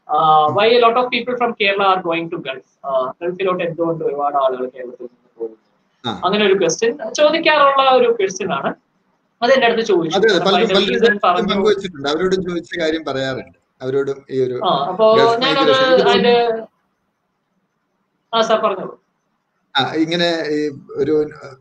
why a lot of people from Kerala are going to Gulf ഗൾഫിലോട്ട് എന്തുകൊണ്ട് ഒരുപാട് ആളുകൾ കേരളത്തിൽ നിന്ന് പോകുന്നു ആ അങ്ങനെ ഒരു ക്വസ്റ്റ്യൻ ചോദിക്കാറുള്ള ഒരു ക്വസ്റ്റ്യൻ ആണ് അത് എന്റെ അടുത്ത് ചോദിച്ചു അതെ അതെ അപ്പൊ പലരും അതിന്റെ പലരും റീസൺ ഇതും പറഞ്ഞു പങ്കുവച്ചിട്ടുണ്ട് അവരോടും ചോദിച്ച കാര്യം പറയാറുണ്ട് അവരോടും ഈ ഒരു ആ അപ്പോ ഗൾഫ് ഞാനത് മൈഗ്രേഷൻ എനിക്ക് അതിന്റെ തോന്നുന്നു ആ സാർ പറഞ്ഞോളൂ ആ, ഇങ്ങനെ ഈ ഒരു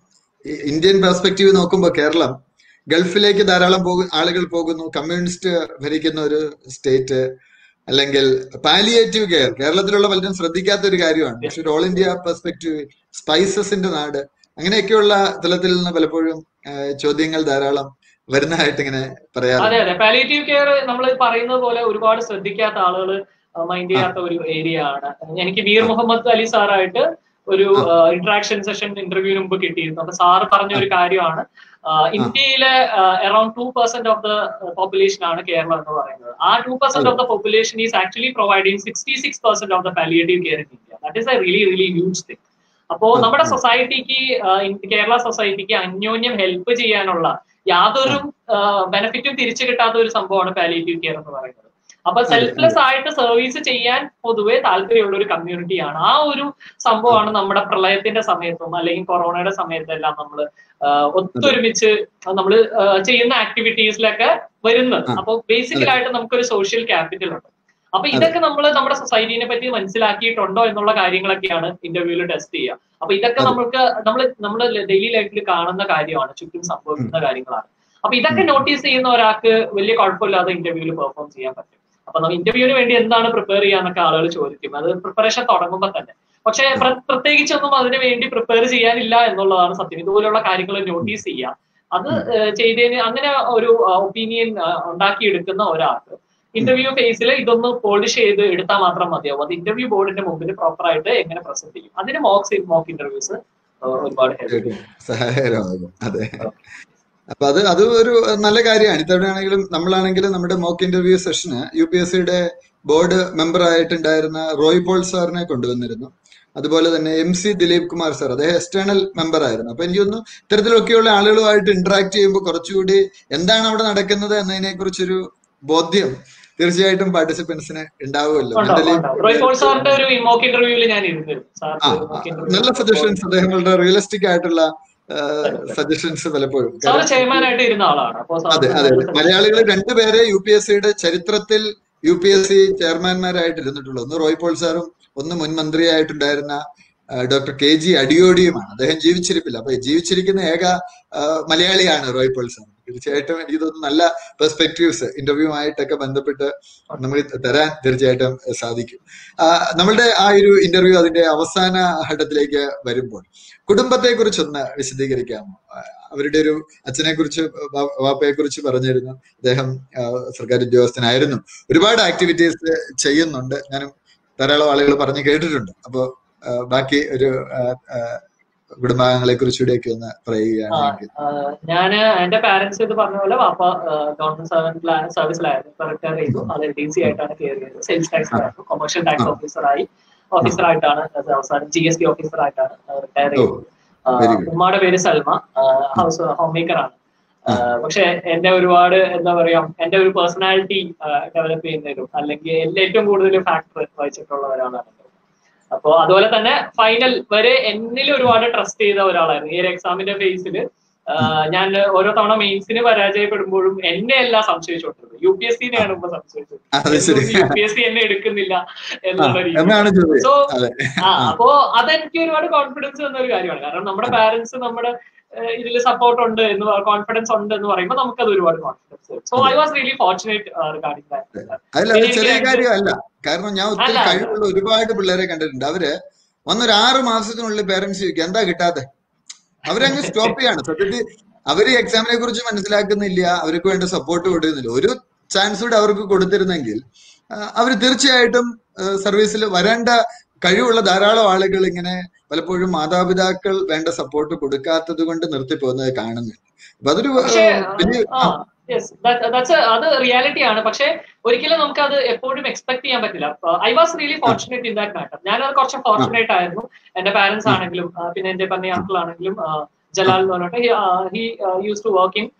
ഈ ഇന്ത്യൻ പെർസ്പെക്റ്റീവ് നോക്കുമ്പോൾ കേരളം ഗൾഫിലേക്ക് ധാരാളം പോകു ആളുകൾ പോകുന്നു കമ്മ്യൂണിസ്റ്റ് ഭരിക്കുന്ന ഒരു സ്റ്റേറ്റ് അല്ലെങ്കിൽ പാലിയേറ്റീവ് കെയർ കേരളത്തിലുള്ള പലരും ശ്രദ്ധിക്കാത്ത ഒരു കാര്യമാണ് പക്ഷെ ഒരു ഓൾ ഇന്ത്യ പെർസ്പെക്റ്റീവ് സ്പൈസസിന്റെ നാട് അങ്ങനെയൊക്കെയുള്ള തലത്തിൽ നിന്ന് പലപ്പോഴും ആ, ചോദ്യങ്ങൾ ധാരാളം വരുന്നതായിട്ട് ഇങ്ങനെ അതെ പറയാറുണ്ട് അതെ പാലിയേറ്റീവ് കെയർ നമ്മൾ പറയുന്നത് പോലെ ഒരുപാട് ശ്രദ്ധിക്കാത്ത ആളുകൾ മൈൻഡ് ആ ചെയ്യാത്ത ഒരു ഏരിയ ആണ് എനിക്ക് മീർ ആ മുഹമ്മദ് അലി സാറായിട്ട് ഒരു ആ ഇന്ററാക്ഷൻ സെഷൻ ഇന്റർവ്യൂവിന് മുമ്പ് കിട്ടിയിരുന്നു അപ്പൊ സാറ് പറഞ്ഞ ആ ഒരു കാര്യമാണ് ആ, ആ ഇന്ത്യയിലെ around two percent of the population ആണ് കേരളം എന്ന് പറയുന്നത് ആ ടു പെർസെന്റ് അതെ of the population is actually providing sixty six percent of the palliative care in India that is a really really huge thing അപ്പോ ആ നമ്മുടെ ആ സൊസൈറ്റിക്ക് കേരള സൊസൈറ്റിക്ക് അന്യോന്യം ഹെൽപ്പ് ചെയ്യാനുള്ള ആ യാതൊരു ബെനിഫിറ്റും തിരിച്ചു കിട്ടാത്ത ഒരു സംഭവമാണ് പാലിയേറ്റീവ് കെയർ എന്ന് പറയുന്നത് അപ്പൊ അതെ സെൽഫ്ലെസ് അതെ ആയിട്ട് സർവീസ് ചെയ്യാൻ പൊതുവെ താല്പര്യമുള്ള ഒരു കമ്മ്യൂണിറ്റിയാണ് ആ ഒരു ആ സംഭവമാണ് നമ്മുടെ പ്രളയത്തിന്റെ സമയത്തും അല്ലെങ്കിൽ കൊറോണയുടെ സമയത്തെല്ലാം നമ്മൾ അതെ ഒത്തൊരുമിച്ച് നമ്മൾ ചെയ്യുന്ന ആക്ടിവിറ്റീസിലൊക്കെ വരുന്നത് ആ അപ്പൊ അതെ ബേസിക്കലായിട്ട് നമുക്കൊരു സോഷ്യൽ ക്യാപിറ്റൽ ഉണ്ട് അപ്പൊ അതെ ഇതൊക്കെ നമ്മൾ നമ്മുടെ സൊസൈറ്റിനെ പറ്റി മനസ്സിലാക്കിയിട്ടുണ്ടോ എന്നുള്ള കാര്യങ്ങളൊക്കെയാണ് ഇന്റർവ്യൂവിൽ ടെസ്റ്റ് ചെയ്യുക അപ്പൊ ഇതൊക്കെ അതെ നമ്മൾക്ക് നമ്മൾ നമ്മുടെ ഡെയിലി ലൈഫിൽ കാണുന്ന കാര്യമാണ് ചുറ്റും ഉം സംഭവിക്കുന്ന കാര്യങ്ങളാണ് അപ്പൊ ഇതൊക്കെ ഉം നോട്ടീസ് ചെയ്യുന്ന ഒരാൾക്ക് വലിയ കുഴപ്പമില്ലാതെ ഇന്റർവ്യൂവിൽ പെർഫോം ചെയ്യാൻ പറ്റും അപ്പൊ നമ്മൾ ഇന്റർവ്യൂവിന് വേണ്ടി എന്താണ് പ്രിപ്പയർ ചെയ്യാന്നൊക്കെ ആളുകൾ ചോദിക്കും അത് പ്രിപ്പറേഷൻ തുടങ്ങുമ്പോൾ തന്നെ പക്ഷെ ആ പ്ര- പ്രത്യേകിച്ചൊന്നും അതിന് വേണ്ടി പ്രിപ്പയർ ചെയ്യാനില്ല എന്നുള്ളതാണ് സത്യം ഇതുപോലുള്ള കാര്യങ്ങൾ ഉം നോട്ടീസ് ചെയ്യുക അത് ഉം ഏഹ്, ചെയ്തതിന് അങ്ങനെ ഒരു ഒപ്പീനിയൻ ഉണ്ടാക്കിയെടുക്കുന്ന ഒരാൾക്ക് ഉം ഇന്റർവ്യൂ ഫേസിൽ ഇതൊന്ന് പോളിഷ് ചെയ്ത് എടുത്താൽ മാത്രം മതിയാവും അത് ഇന്റർവ്യൂ ബോർഡിന്റെ മുമ്പിൽ പ്രോപ്പർ ആയിട്ട് എങ്ങനെ പ്രസന്റ് ചെയ്യും അതിന് മോക്സ് മോക്ക് ഇന്റർവ്യൂസ് ഒരുപാട് ഹെൽപ്പ് ഒരു ചെയ്യും സഹായകരമാകും അതെ ഓക്കെ അപ്പൊ അത് അത് ഒരു നല്ല കാര്യമാണ് ഇത്തവണയാണെങ്കിലും നമ്മളാണെങ്കിലും നമ്മുടെ മോക്ക് ഇന്റർവ്യൂ സെഷന് യു പി എസ് സിയുടെ ബോർഡ് മെമ്പർ ആയിട്ടുണ്ടായിരുന്ന റോയ് പോൾ സാറിനെ കൊണ്ടുവന്നിരുന്നു അതുപോലെ തന്നെ M C Dileep Kumar sir അദ്ദേഹം എക്സ്റ്റേണൽ മെമ്പർ ആയിരുന്നു അപ്പൊ എനിക്ക് തോന്നുന്നു ഇത്തരത്തിലൊക്കെയുള്ള ആളുകളുമായിട്ട് ഇന്ററാക്ട് ചെയ്യുമ്പോൾ കുറച്ചുകൂടി എന്താണ് അവിടെ നടക്കുന്നത് എന്നതിനെ കുറിച്ചൊരു ബോധ്യം തീർച്ചയായിട്ടും പാർട്ടിസിപ്പൻസിന് ഉണ്ടാവുമല്ലോ ഉണ്ടാവും മെന്റലി ഉണ്ടാവും റോയ് പോൾ സാറിന്റെ ഒരു മോക്ക് ഇന്റർവ്യൂവിൽ ഞാൻ ഇരുന്നിരുന്നു ആ സാറിന്റെ ഒരു ആ, മോക്ക് നല്ല ഇന്റർവ്യൂ സജഷൻസ് അദ്ദേഹം വളരെ റിയലിസ്റ്റിക് ആയിട്ടുള്ള സജഷൻസ് പലപ്പോഴും സാറ് കാര്യം ചെയർമാൻ ആയിട്ട് ഇരുന്ന ആളാണ് അപ്പോ അതെ സാറിന് അതെ നല്ല അതെ സജഷൻ മലയാളികൾ രണ്ടുപേരെ യു പി എസ് സിയുടെ ചരിത്രത്തിൽ യു പി എസ് സി ചെയർമാൻമാരായിട്ട് ഇരുന്നിട്ടുള്ളൂ ഒന്ന് റോയ് പോൾ സാറും ഒന്ന് മുൻ മന്ത്രിയായിട്ടുണ്ടായിരുന്ന ഡോക്ടർ കെ ജി അടിയോടിയുമാണ് അദ്ദേഹം ജീവിച്ചിരിപ്പില്ല അപ്പൊ ജീവിച്ചിരിക്കുന്ന ഏക ആ, മലയാളിയാണ് റോയ് പോൾസൺ തീർച്ചയായിട്ടും എനിക്ക് തോന്നുന്നു നല്ല പെർസ്പെക്റ്റീവ്സ് ഇന്റർവ്യൂമായിട്ടൊക്കെ ബന്ധപ്പെട്ട് നമുക്ക് തരാൻ തീർച്ചയായിട്ടും സാധിക്കും ആ, നമ്മളുടെ ആ ഒരു ഇന്റർവ്യൂ അതിന്റെ അവസാന ഘട്ടത്തിലേക്ക് വരുമ്പോൾ കുടുംബത്തെ കുറിച്ചൊന്ന് വിശദീകരിക്കാമോ ആ, അവരുടെ ഒരു അച്ഛനെ കുറിച്ച് വാപ്പയെ കുറിച്ച് പറഞ്ഞിരുന്നു അദ്ദേഹം ആ, സർക്കാർ ഉദ്യോഗസ്ഥനായിരുന്നു ഒരുപാട് ആക്ടിവിറ്റീസ് ചെയ്യുന്നുണ്ട് ഞാനും ധാരാളം ആളുകൾ പറഞ്ഞു കേട്ടിട്ടുണ്ട് അപ്പോ ആ, ബാക്കി ഒരു ആ, ആ, കുടുംബാംഗങ്ങളെ കുറിച്ചുകൂടെയൊക്കെ ഒന്ന് പറയുകയാണെങ്കിൽ ഞാന് എന്റെ പാരന്റ്സ് ഇത് പറഞ്ഞ പോലെ വാപ്പ ഗവൺമെന്റ് സർവന്റ് സർവീസിലായിരുന്നു ഇപ്പൊ റിട്ടയർ ചെയ്തു അത് ഡി സി ആയിട്ടാണ് കയറി ചെയ്തത് സെയിൽസ് ടാക്സിലായിരുന്നു കൊമേഴ്ഷ്യൽ ടാക്സ് ഓഫീസറായി ഓഫീസറായിട്ടാണ് അത് അവസാനം ജി എസ് ടി ഓഫീസറായിട്ടാണ് റിട്ടയർ ചെയ്തത് ആ, very good. ഉമ്മയുടെ പേര് സൽമ ഹൗസ് ഹോം മേക്കർ ആണ് ആ, പക്ഷെ എന്റെ ഒരുപാട് എന്താ പറയാ എന്റെ ഒരു പേഴ്സണാലിറ്റി ഡെവലപ്പ് ചെയ്യുന്നതിലും അല്ലെങ്കിൽ എല്ലാം ഏറ്റവും കൂടുതൽ ഫാക്ടർ വഹിച്ചിട്ടുള്ള ഒരാളാണ് അപ്പോ അതുപോലെ തന്നെ ഫൈനൽ വരെ എന്നിൽ ഒരുപാട് ട്രസ്റ്റ് ചെയ്ത ഒരാളായിരുന്നു ഈ ഒരു എക്സാമിന്റെ ഫേസിൽ ഞാൻ ഓരോ തവണ മെയിൻസിന് പരാജയപ്പെടുമ്പോഴും എന്നെ എല്ലാം സംശയിച്ചോണ്ടിരുന്നത് യു പി എസ് സിനെയാണ് ഇപ്പൊ അത് ശരി. സംശയിച്ചത് യു പി എസ് സി എന്നെ എടുക്കുന്നില്ല എന്നുള്ള രീതി എന്നാണ് ചോദ്യം സോ അതെ ആ അപ്പോ അതെനിക്ക് ഒരുപാട് കോൺഫിഡൻസ് തന്ന ഒരു കാര്യമാണ് കാരണം നമ്മുടെ പാരന്റ്സ് നമ്മുടെ ഇതിൽ സപ്പോർട്ട് ഉണ്ട് എന്ന് കോൺഫിഡൻസ് ഉണ്ട് എന്ന് പറയുമ്പോൾ നമുക്കത് ഒരുപാട് confidence so I was really fortunate regarding that അതിൽ അത് എനിക്ക് ചെറിയ എനിക്ക് കാര്യമല്ല കാരണം ഞാൻ ഒത്തിരി അല്ല. കഴിവുള്ള ഒരുപാട് പിള്ളേരെ കണ്ടിട്ടുണ്ട് അവര് വന്നൊരു ആറ് മാസത്തിനുള്ളിൽ പേരൻസ് ചോദിക്കും എന്താ കിട്ടാതെ അവരങ്ങ് സ്റ്റോപ്പ് ചെയ്യാണ് സത്യത്തിൽ അവര് എക്സാമിനെ കുറിച്ച് മനസ്സിലാക്കുന്നില്ല അവർക്ക് വേണ്ട സപ്പോർട്ട് കൊടുക്കുന്നില്ല ഒരു ചാൻസ് കൂടെ അവർക്ക് കൊടുത്തിരുന്നെങ്കിൽ ആ, അവര് തീർച്ചയായിട്ടും സർവീസിൽ വരേണ്ട കഴിവുള്ള ധാരാളം ആളുകൾ ഇങ്ങനെ പലപ്പോഴും മാതാപിതാക്കൾ വേണ്ട സപ്പോർട്ട് കൊടുക്കാത്തത് കൊണ്ട് നിർത്തിപ്പോകുന്നത് കാണുന്നുണ്ട് അപ്പൊ അതൊരു ആ, പക്ഷേ വലിയ ആ യെസ് അത് റിയാലിറ്റി ആണ് പക്ഷെ ഒരിക്കലും നമുക്ക് അത് എപ്പോഴും എക്സ്പെക്ട് ചെയ്യാൻ പറ്റില്ല I was really fortunate in that matter ഞാനത് കുറച്ച് ഫോർച്ചുനേറ്റ് ആയിരുന്നു എന്റെ പാരന്റ്സ് ആണെങ്കിലും ആ, പിന്നെ എന്റെ പന്നി അങ്കിൾ ആണെങ്കിലും ആ, ജലാൽ എന്ന് പറഞ്ഞിട്ട് he use to work in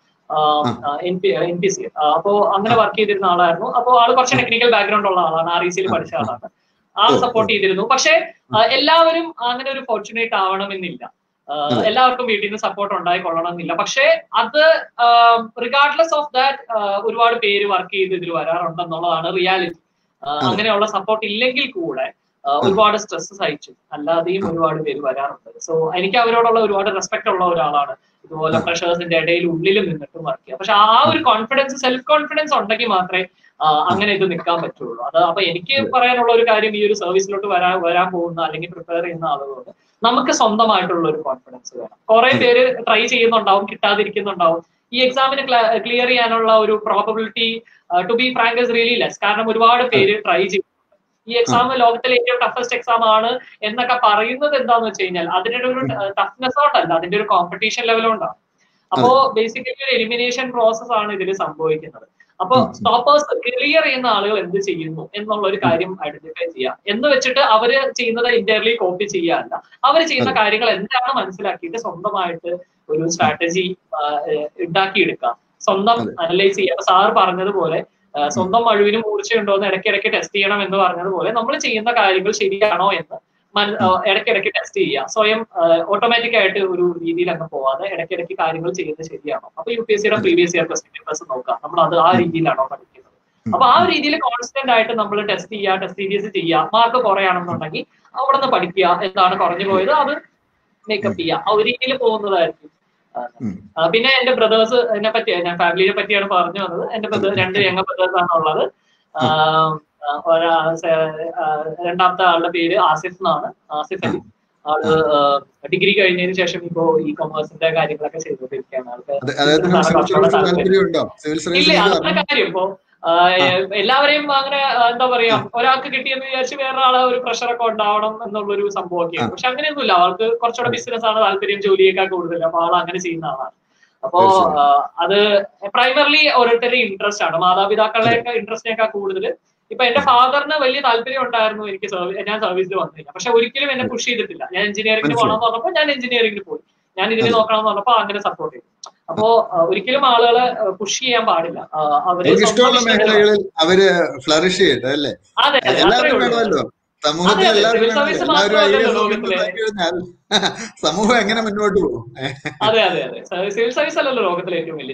N P C അപ്പോ അങ്ങനെ വർക്ക് ചെയ്തിരുന്ന ആളായിരുന്നു അപ്പോ ആള് കുറച്ച് ടെക്നിക്കൽ ബാക്ക്ഗ്രൗണ്ട് ഉള്ള ആളാണ് ആർ ഇ സിയിൽ പഠിച്ച ആളാണ് ആ ഓ, സപ്പോർട്ട് ചെയ്തിരുന്നു പക്ഷെ ആ, എല്ലാവരും അങ്ങനെ ഒരു ഫോർച്ചുനേറ്റ് ആവണമെന്നില്ല ആ, അതെ. എല്ലാവർക്കും വീട്ടിൽ നിന്ന് സപ്പോർട്ട് ഉണ്ടായിക്കൊള്ളണം എന്നില്ല പക്ഷെ അത് റിഗാർഡ്ലെസ് ഓഫ് ദാറ്റ് ഒരുപാട് പേര് വർക്ക് ചെയ്ത് ഇതിൽ വരാറുണ്ടെന്നുള്ളതാണ് റിയാലിറ്റി അങ്ങനെയുള്ള സപ്പോർട്ട് ഇല്ലെങ്കിൽ കൂടെ ആ, ഒരുപാട് സ്ട്രെസ് സഹിച്ചു അല്ലാതെയും ഒരുപാട് പേര് വരാറുണ്ട് സോ എനിക്ക് അവരോടുള്ള ഒരുപാട് റെസ്പെക്ട് ഉള്ള ഒരാളാണ് ഇതുപോലെ ആ. പ്രഷേഴ്സിന്റെ ഇടയിൽ ഉള്ളിൽ നിന്നിട്ടും വർക്ക് ചെയ്യുക പക്ഷെ ആ ഒരു കോൺഫിഡൻസ് സെൽഫ് കോൺഫിഡൻസ് ഉണ്ടെങ്കിൽ മാത്രമേ ആ, അങ്ങനെ ഇത് നിൽക്കാൻ പറ്റുള്ളൂ അത് അപ്പൊ എനിക്ക് പറയാനുള്ള ഒരു കാര്യം ഈ ഒരു സർവീസിലോട്ട് വരാൻ വരാൻ പോകുന്ന അല്ലെങ്കിൽ പ്രിപ്പയർ ചെയ്യുന്ന ആളുകളോട് നമുക്ക് സ്വന്തമായിട്ടുള്ള ഒരു കോൺഫിഡൻസ് വേണം കുറെ പേര് ട്രൈ ചെയ്യുന്നുണ്ടാവും കിട്ടാതിരിക്കുന്നുണ്ടാവും ഈ എക്സാമിന് ക്ലിയർ ചെയ്യാനുള്ള ഒരു probability to be frank is really less കാരണം ഒരുപാട് പേര് ട്രൈ ചെയ്യും ഈ എക്സാം ലോകത്തിലെ ഏറ്റവും ടഫസ്റ്റ് എക്സാം ആണ് എന്നൊക്കെ പറയുന്നത് എന്താന്ന് വെച്ച് കഴിഞ്ഞാൽ അതിന്റെ ഒരു ടഫ്നെസ് കൊണ്ടല്ല അതിന്റെ ഒരു കോമ്പറ്റീഷൻ ലെവൽ കൊണ്ടാണ് അപ്പോ ബേസിക്കലി ഒരു എലിമിനേഷൻ പ്രോസസ് ആണ് ഇതിൽ സംഭവിക്കുന്നത് അപ്പൊ ഉം. സ്റ്റോപ്പേഴ്സ് ക്ലിയർ ചെയ്യുന്ന ആളുകൾ എന്ത് ചെയ്യുന്നു എന്നുള്ള ഒരു കാര്യം ഐഡന്റിഫൈ ചെയ്യാം എന്ന് വെച്ചിട്ട് അവര് ചെയ്യുന്നത് ഇന്റർലി കോപ്പി ചെയ്യാനല്ല അവർ ചെയ്യുന്ന അതെ. കാര്യങ്ങൾ എന്താണ് മനസ്സിലാക്കിയിട്ട് സ്വന്തമായിട്ട് ഒരു സ്ട്രാറ്റജി ഉണ്ടാക്കിയെടുക്കാം സ്വന്തം അതെ. അനലൈസ് ചെയ്യുക അപ്പൊ സാർ പറഞ്ഞതുപോലെ ആ, സ്വന്തം കഴിവിന് മൂർച്ചയുണ്ടോ എന്ന് ഇടയ്ക്കിടയ്ക്ക് ടെസ്റ്റ് ചെയ്യണം എന്ന് പറഞ്ഞതുപോലെ നമ്മൾ ചെയ്യുന്ന കാര്യങ്ങൾ ശരിയാണോ എന്ന് മന- ആ, ഇടയ്ക്കിടയ്ക്ക് ടെസ്റ്റ് ചെയ്യുക സ്വയം ഓട്ടോമാറ്റിക് ആയിട്ട് ഒരു രീതിയിൽ അങ്ങ് പോവാതെ ഇടയ്ക്കിടയ്ക്ക് കാര്യങ്ങൾ ചെയ്യുന്നത് ശരിയാണോ അപ്പൊ യു പി എസ് സിയുടെ പ്രീവിയസ് ഇയർ ക്വസ്റ്റ്യൻ പേപ്പേഴ്സ് നോക്കാം നമ്മൾ അത് ആ രീതിയിലാണോ പഠിക്കുന്നത് അപ്പൊ ആ ഒരു രീതിയിൽ കോൺസ്റ്റന്റ് ആയിട്ട് നമ്മൾ ടെസ്റ്റ് ചെയ്യുക ടെസ്റ്റ് സീരീസ് ചെയ്യുക മാർക്ക് കുറയാണെന്നുണ്ടെങ്കിൽ അവിടെ നിന്ന് പഠിക്കുക എന്താണ് കുറഞ്ഞു പോയത് അത് മേക്കപ്പ് ചെയ്യുക ആ ഒരു രീതിയിൽ പോകുന്നതായിരിക്കും ആ, ഉം. ആ, പിന്നെ എന്റെ ബ്രദേഴ്സ് എന്നെ പറ്റി ഞാൻ ഫാമിലിയെ പറ്റിയാണ് പറഞ്ഞു വന്നത് എന്റെ ബ്രദർ രണ്ട് യങ്ങ ബ്രദേഴ്സ് ആണ് ഉള്ളത് ആ, ആ, ഒരാ സെ- ആ, രണ്ടാമത്തെ ആളുടെ പേര് ആസിഫ് എന്നാണ് ആസിഫ് അലി ആള് ഡിഗ്രി കഴിഞ്ഞതിന് ശേഷം ഇപ്പോ ഇ കൊമേഴ്സിന്റെ കാര്യങ്ങളൊക്കെ ചെയ്തുകൊണ്ടിരിക്കുകയാണ് ആൾക്ക് അത് അദ്ദേഹത്തിന് ഇതാണ് സിവിൽ കുറച്ചുകൂടെ സർവീസ് താല്പര്യം. താല്പര്യമുണ്ടോ സിവിൽ ഇല്ല സർവീസ് അത്ര കാര്യം ഇപ്പോ ആ, എല്ലാവരെയും അങ്ങനെ ആ, എന്താ പറയാ ഒരാൾക്ക് കിട്ടിയെന്ന് വിചാരിച്ച് വേറെ ആളെ ഒരു പ്രഷർ ഒക്കെ ഉണ്ടാവണം എന്നുള്ളൊരു സംഭവമൊക്കെയാണ് പക്ഷെ അങ്ങനെയൊന്നുമില്ല അവർക്ക് കുറച്ചുകൂടെ ബിസിനസ് ആണ് താല്പര്യം ജോലിയേക്കാൾ കൂടുതൽ അപ്പൊ ആൾ അങ്ങനെ ചെയ്യുന്ന ആളാണ് അപ്പോ തീർച്ചയായും. ആ, അത് പ്രൈമർലി ഓരോരുത്തരുടെ ഇൻട്രസ്റ്റ് ആണ് മാതാപിതാക്കളുടെ ഇൻട്രസ്റ്റിനേക്കാൾ കൂടുതൽ ഇപ്പൊ എന്റെ ഫാദറിന് വലിയ താല്പര്യം ഉണ്ടായിരുന്നു എനിക്ക് സർവീസ് ഞാൻ സർവീസിൽ വന്നു കഴിഞ്ഞാൽ പക്ഷെ ഒരിക്കലും എന്നെ പുഷ് ചെയ്തിട്ടില്ല ഞാൻ എഞ്ചിനീയറിംഗിന് പോകണം എന്ന് പറഞ്ഞപ്പോൾ ഞാൻ എഞ്ചിനീയറിംഗിന് പോയി ഞാൻ ഇതിന് അതെ. നോക്കണം എന്ന് പറഞ്ഞപ്പോൾ അങ്ങനെ സപ്പോർട്ട് ചെയ്തു അപ്പോ ആ, ഒരിക്കലും ആളുകളെ പുഷ് ചെയ്യാൻ പാടില്ല ആ, അവര് അവർക്ക് സ്വന്തം ഇഷ്ടമുള്ള ഇഷ്ടത്തിന് മേഖലകളിൽ അവര് ഫ്ലറിഷ് ചെയ്യട്ടെ അല്ലേ അതെ അതെ അത്രേ എല്ലാവരും ഉള്ളൂ വേണമല്ലോ സമൂഹത്തിൽ അതെ, അതെ. എല്ലാവരും സിവിൽ വേണമല്ലോ സർവീസ് എല്ലാവരും ഐ മാത്രമല്ലല്ലോ എസ് ലോകത്തിലെ. കഴിഞ്ഞാൽ സമൂഹം എങ്ങനെ മുന്നോട്ട് പോകും അതെ അതെ അതെ സിവിൽ സർവീസ് അല്ലല്ലോ ലോകത്തിലെ ഏറ്റവും വലിയ ജോലി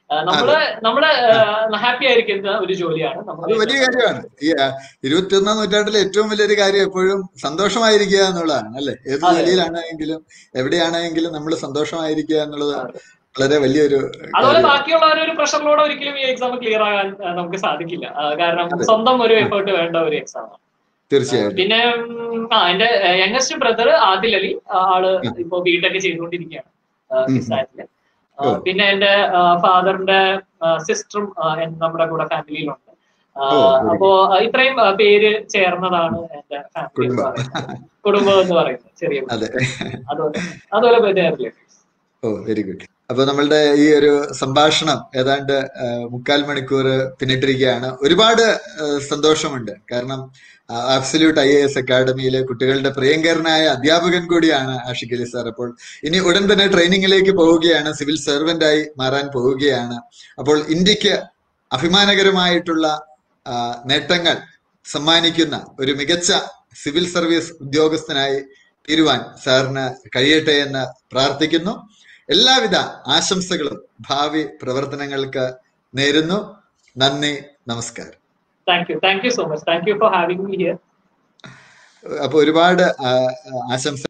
ആ, നമ്മള് നമ്മള് ഹാപ്പി ആയിരിക്കുന്ന ഒരു ജോലിയാണ് അത് നമ്മൾ വലിയ കാര്യമാണ് ഈ ആ, ഇരുപത്തിയൊന്നാം നൂറ്റാണ്ടിലെ ഏറ്റവും വലിയൊരു കാര്യം എപ്പോഴും സന്തോഷമായിരിക്കുക എന്നുള്ളതാണ് അല്ലെ ഏത് അതെ. ജോലിയിലാണെങ്കിലും എവിടെയാണെങ്കിലും നമ്മൾ സന്തോഷമായിരിക്കുക എന്നുള്ളത് അതെ. വളരെ വലിയൊരു അതുപോലെ കാര്യമാണ് ബാക്കിയുള്ളവർ ഒരു പ്രഷറിലൂടെ ഒരിക്കലും ഈ എക്സാം ക്ലിയർ ആകാൻ ആ, നമുക്ക് സാധിക്കില്ല ആ, കാരണം അതെ. സ്വന്തം ഒരു എഫേർട്ട് വേണ്ട ഒരു എക്സാം ആണ് തീർച്ചയായിട്ടും പിന്നെ ഉം, ആ എന്റെ യങ്ങസ്റ്റ് ബ്രദർ ആദിൽ അലി ആ, ആള് ഉം. ഇപ്പോ ബിടെക് ചെയ്തുകൊണ്ടിരിക്കുകയാണ് ആ, ഉം. കിസാറ്റില് ആ, ഓ. പിന്നെ എന്റെ ഫാദറിന്റെ സിസ്റ്ററും നമ്മുടെ കൂടെ ഫാമിലിയിലുണ്ട് ആ, ഓ, very അപ്പോ ആ, ഇത്രയും ആ, പേര് ചേർന്നതാണ് എന്റെ ഫാമിലി എന്ന് കുടുംബം പറയുന്നത് കുടുംബം എന്ന് പറയുന്നത് ചെറിയ കുടുംബം. അതെ അതുപോലെ അതുപോലെ റിലേറ്റീവ്സ് ഓ വെരി ഗുഡ് അപ്പൊ നമ്മളുടെ ഈ ഒരു സംഭാഷണം ഏതാണ്ട് ആ, മുക്കാൽ മണിക്കൂർ പിന്നിട്ടിരിക്കുകയാണ് ഒരുപാട് ആ, സന്തോഷമുണ്ട് കാരണം ആബ്സല്യൂട്ട് ഐ എ എസ് അക്കാഡമിയിലെ കുട്ടികളുടെ പ്രിയങ്കരനായ അധ്യാപകൻ കൂടിയാണ് ആഷിഖ് അലി സാർ അപ്പോൾ ഇനി ഉടൻ തന്നെ ട്രെയിനിങ്ങിലേക്ക് പോവുകയാണ് സിവിൽ സെർവന്റായി മാറാൻ പോവുകയാണ് അപ്പോൾ ഇന്ത്യക്ക് അഭിമാനകരമായിട്ടുള്ള ആ, നേട്ടങ്ങൾ സമ്മാനിക്കുന്ന ഒരു മികച്ച സിവിൽ സർവീസ് ഉദ്യോഗസ്ഥനായി തീരുവാൻ സാറിന് കഴിയട്ടെ എന്ന് പ്രാർത്ഥിക്കുന്നു എല്ലാവിധ ആശംസകളും ഭാവി പ്രവർത്തനങ്ങൾക്ക് നേരുന്നു നന്ദി നമസ്കാരം thank you thank you so much thank you for having me here അപ്പൊ ഒരുപാട് ആ, ആശംസ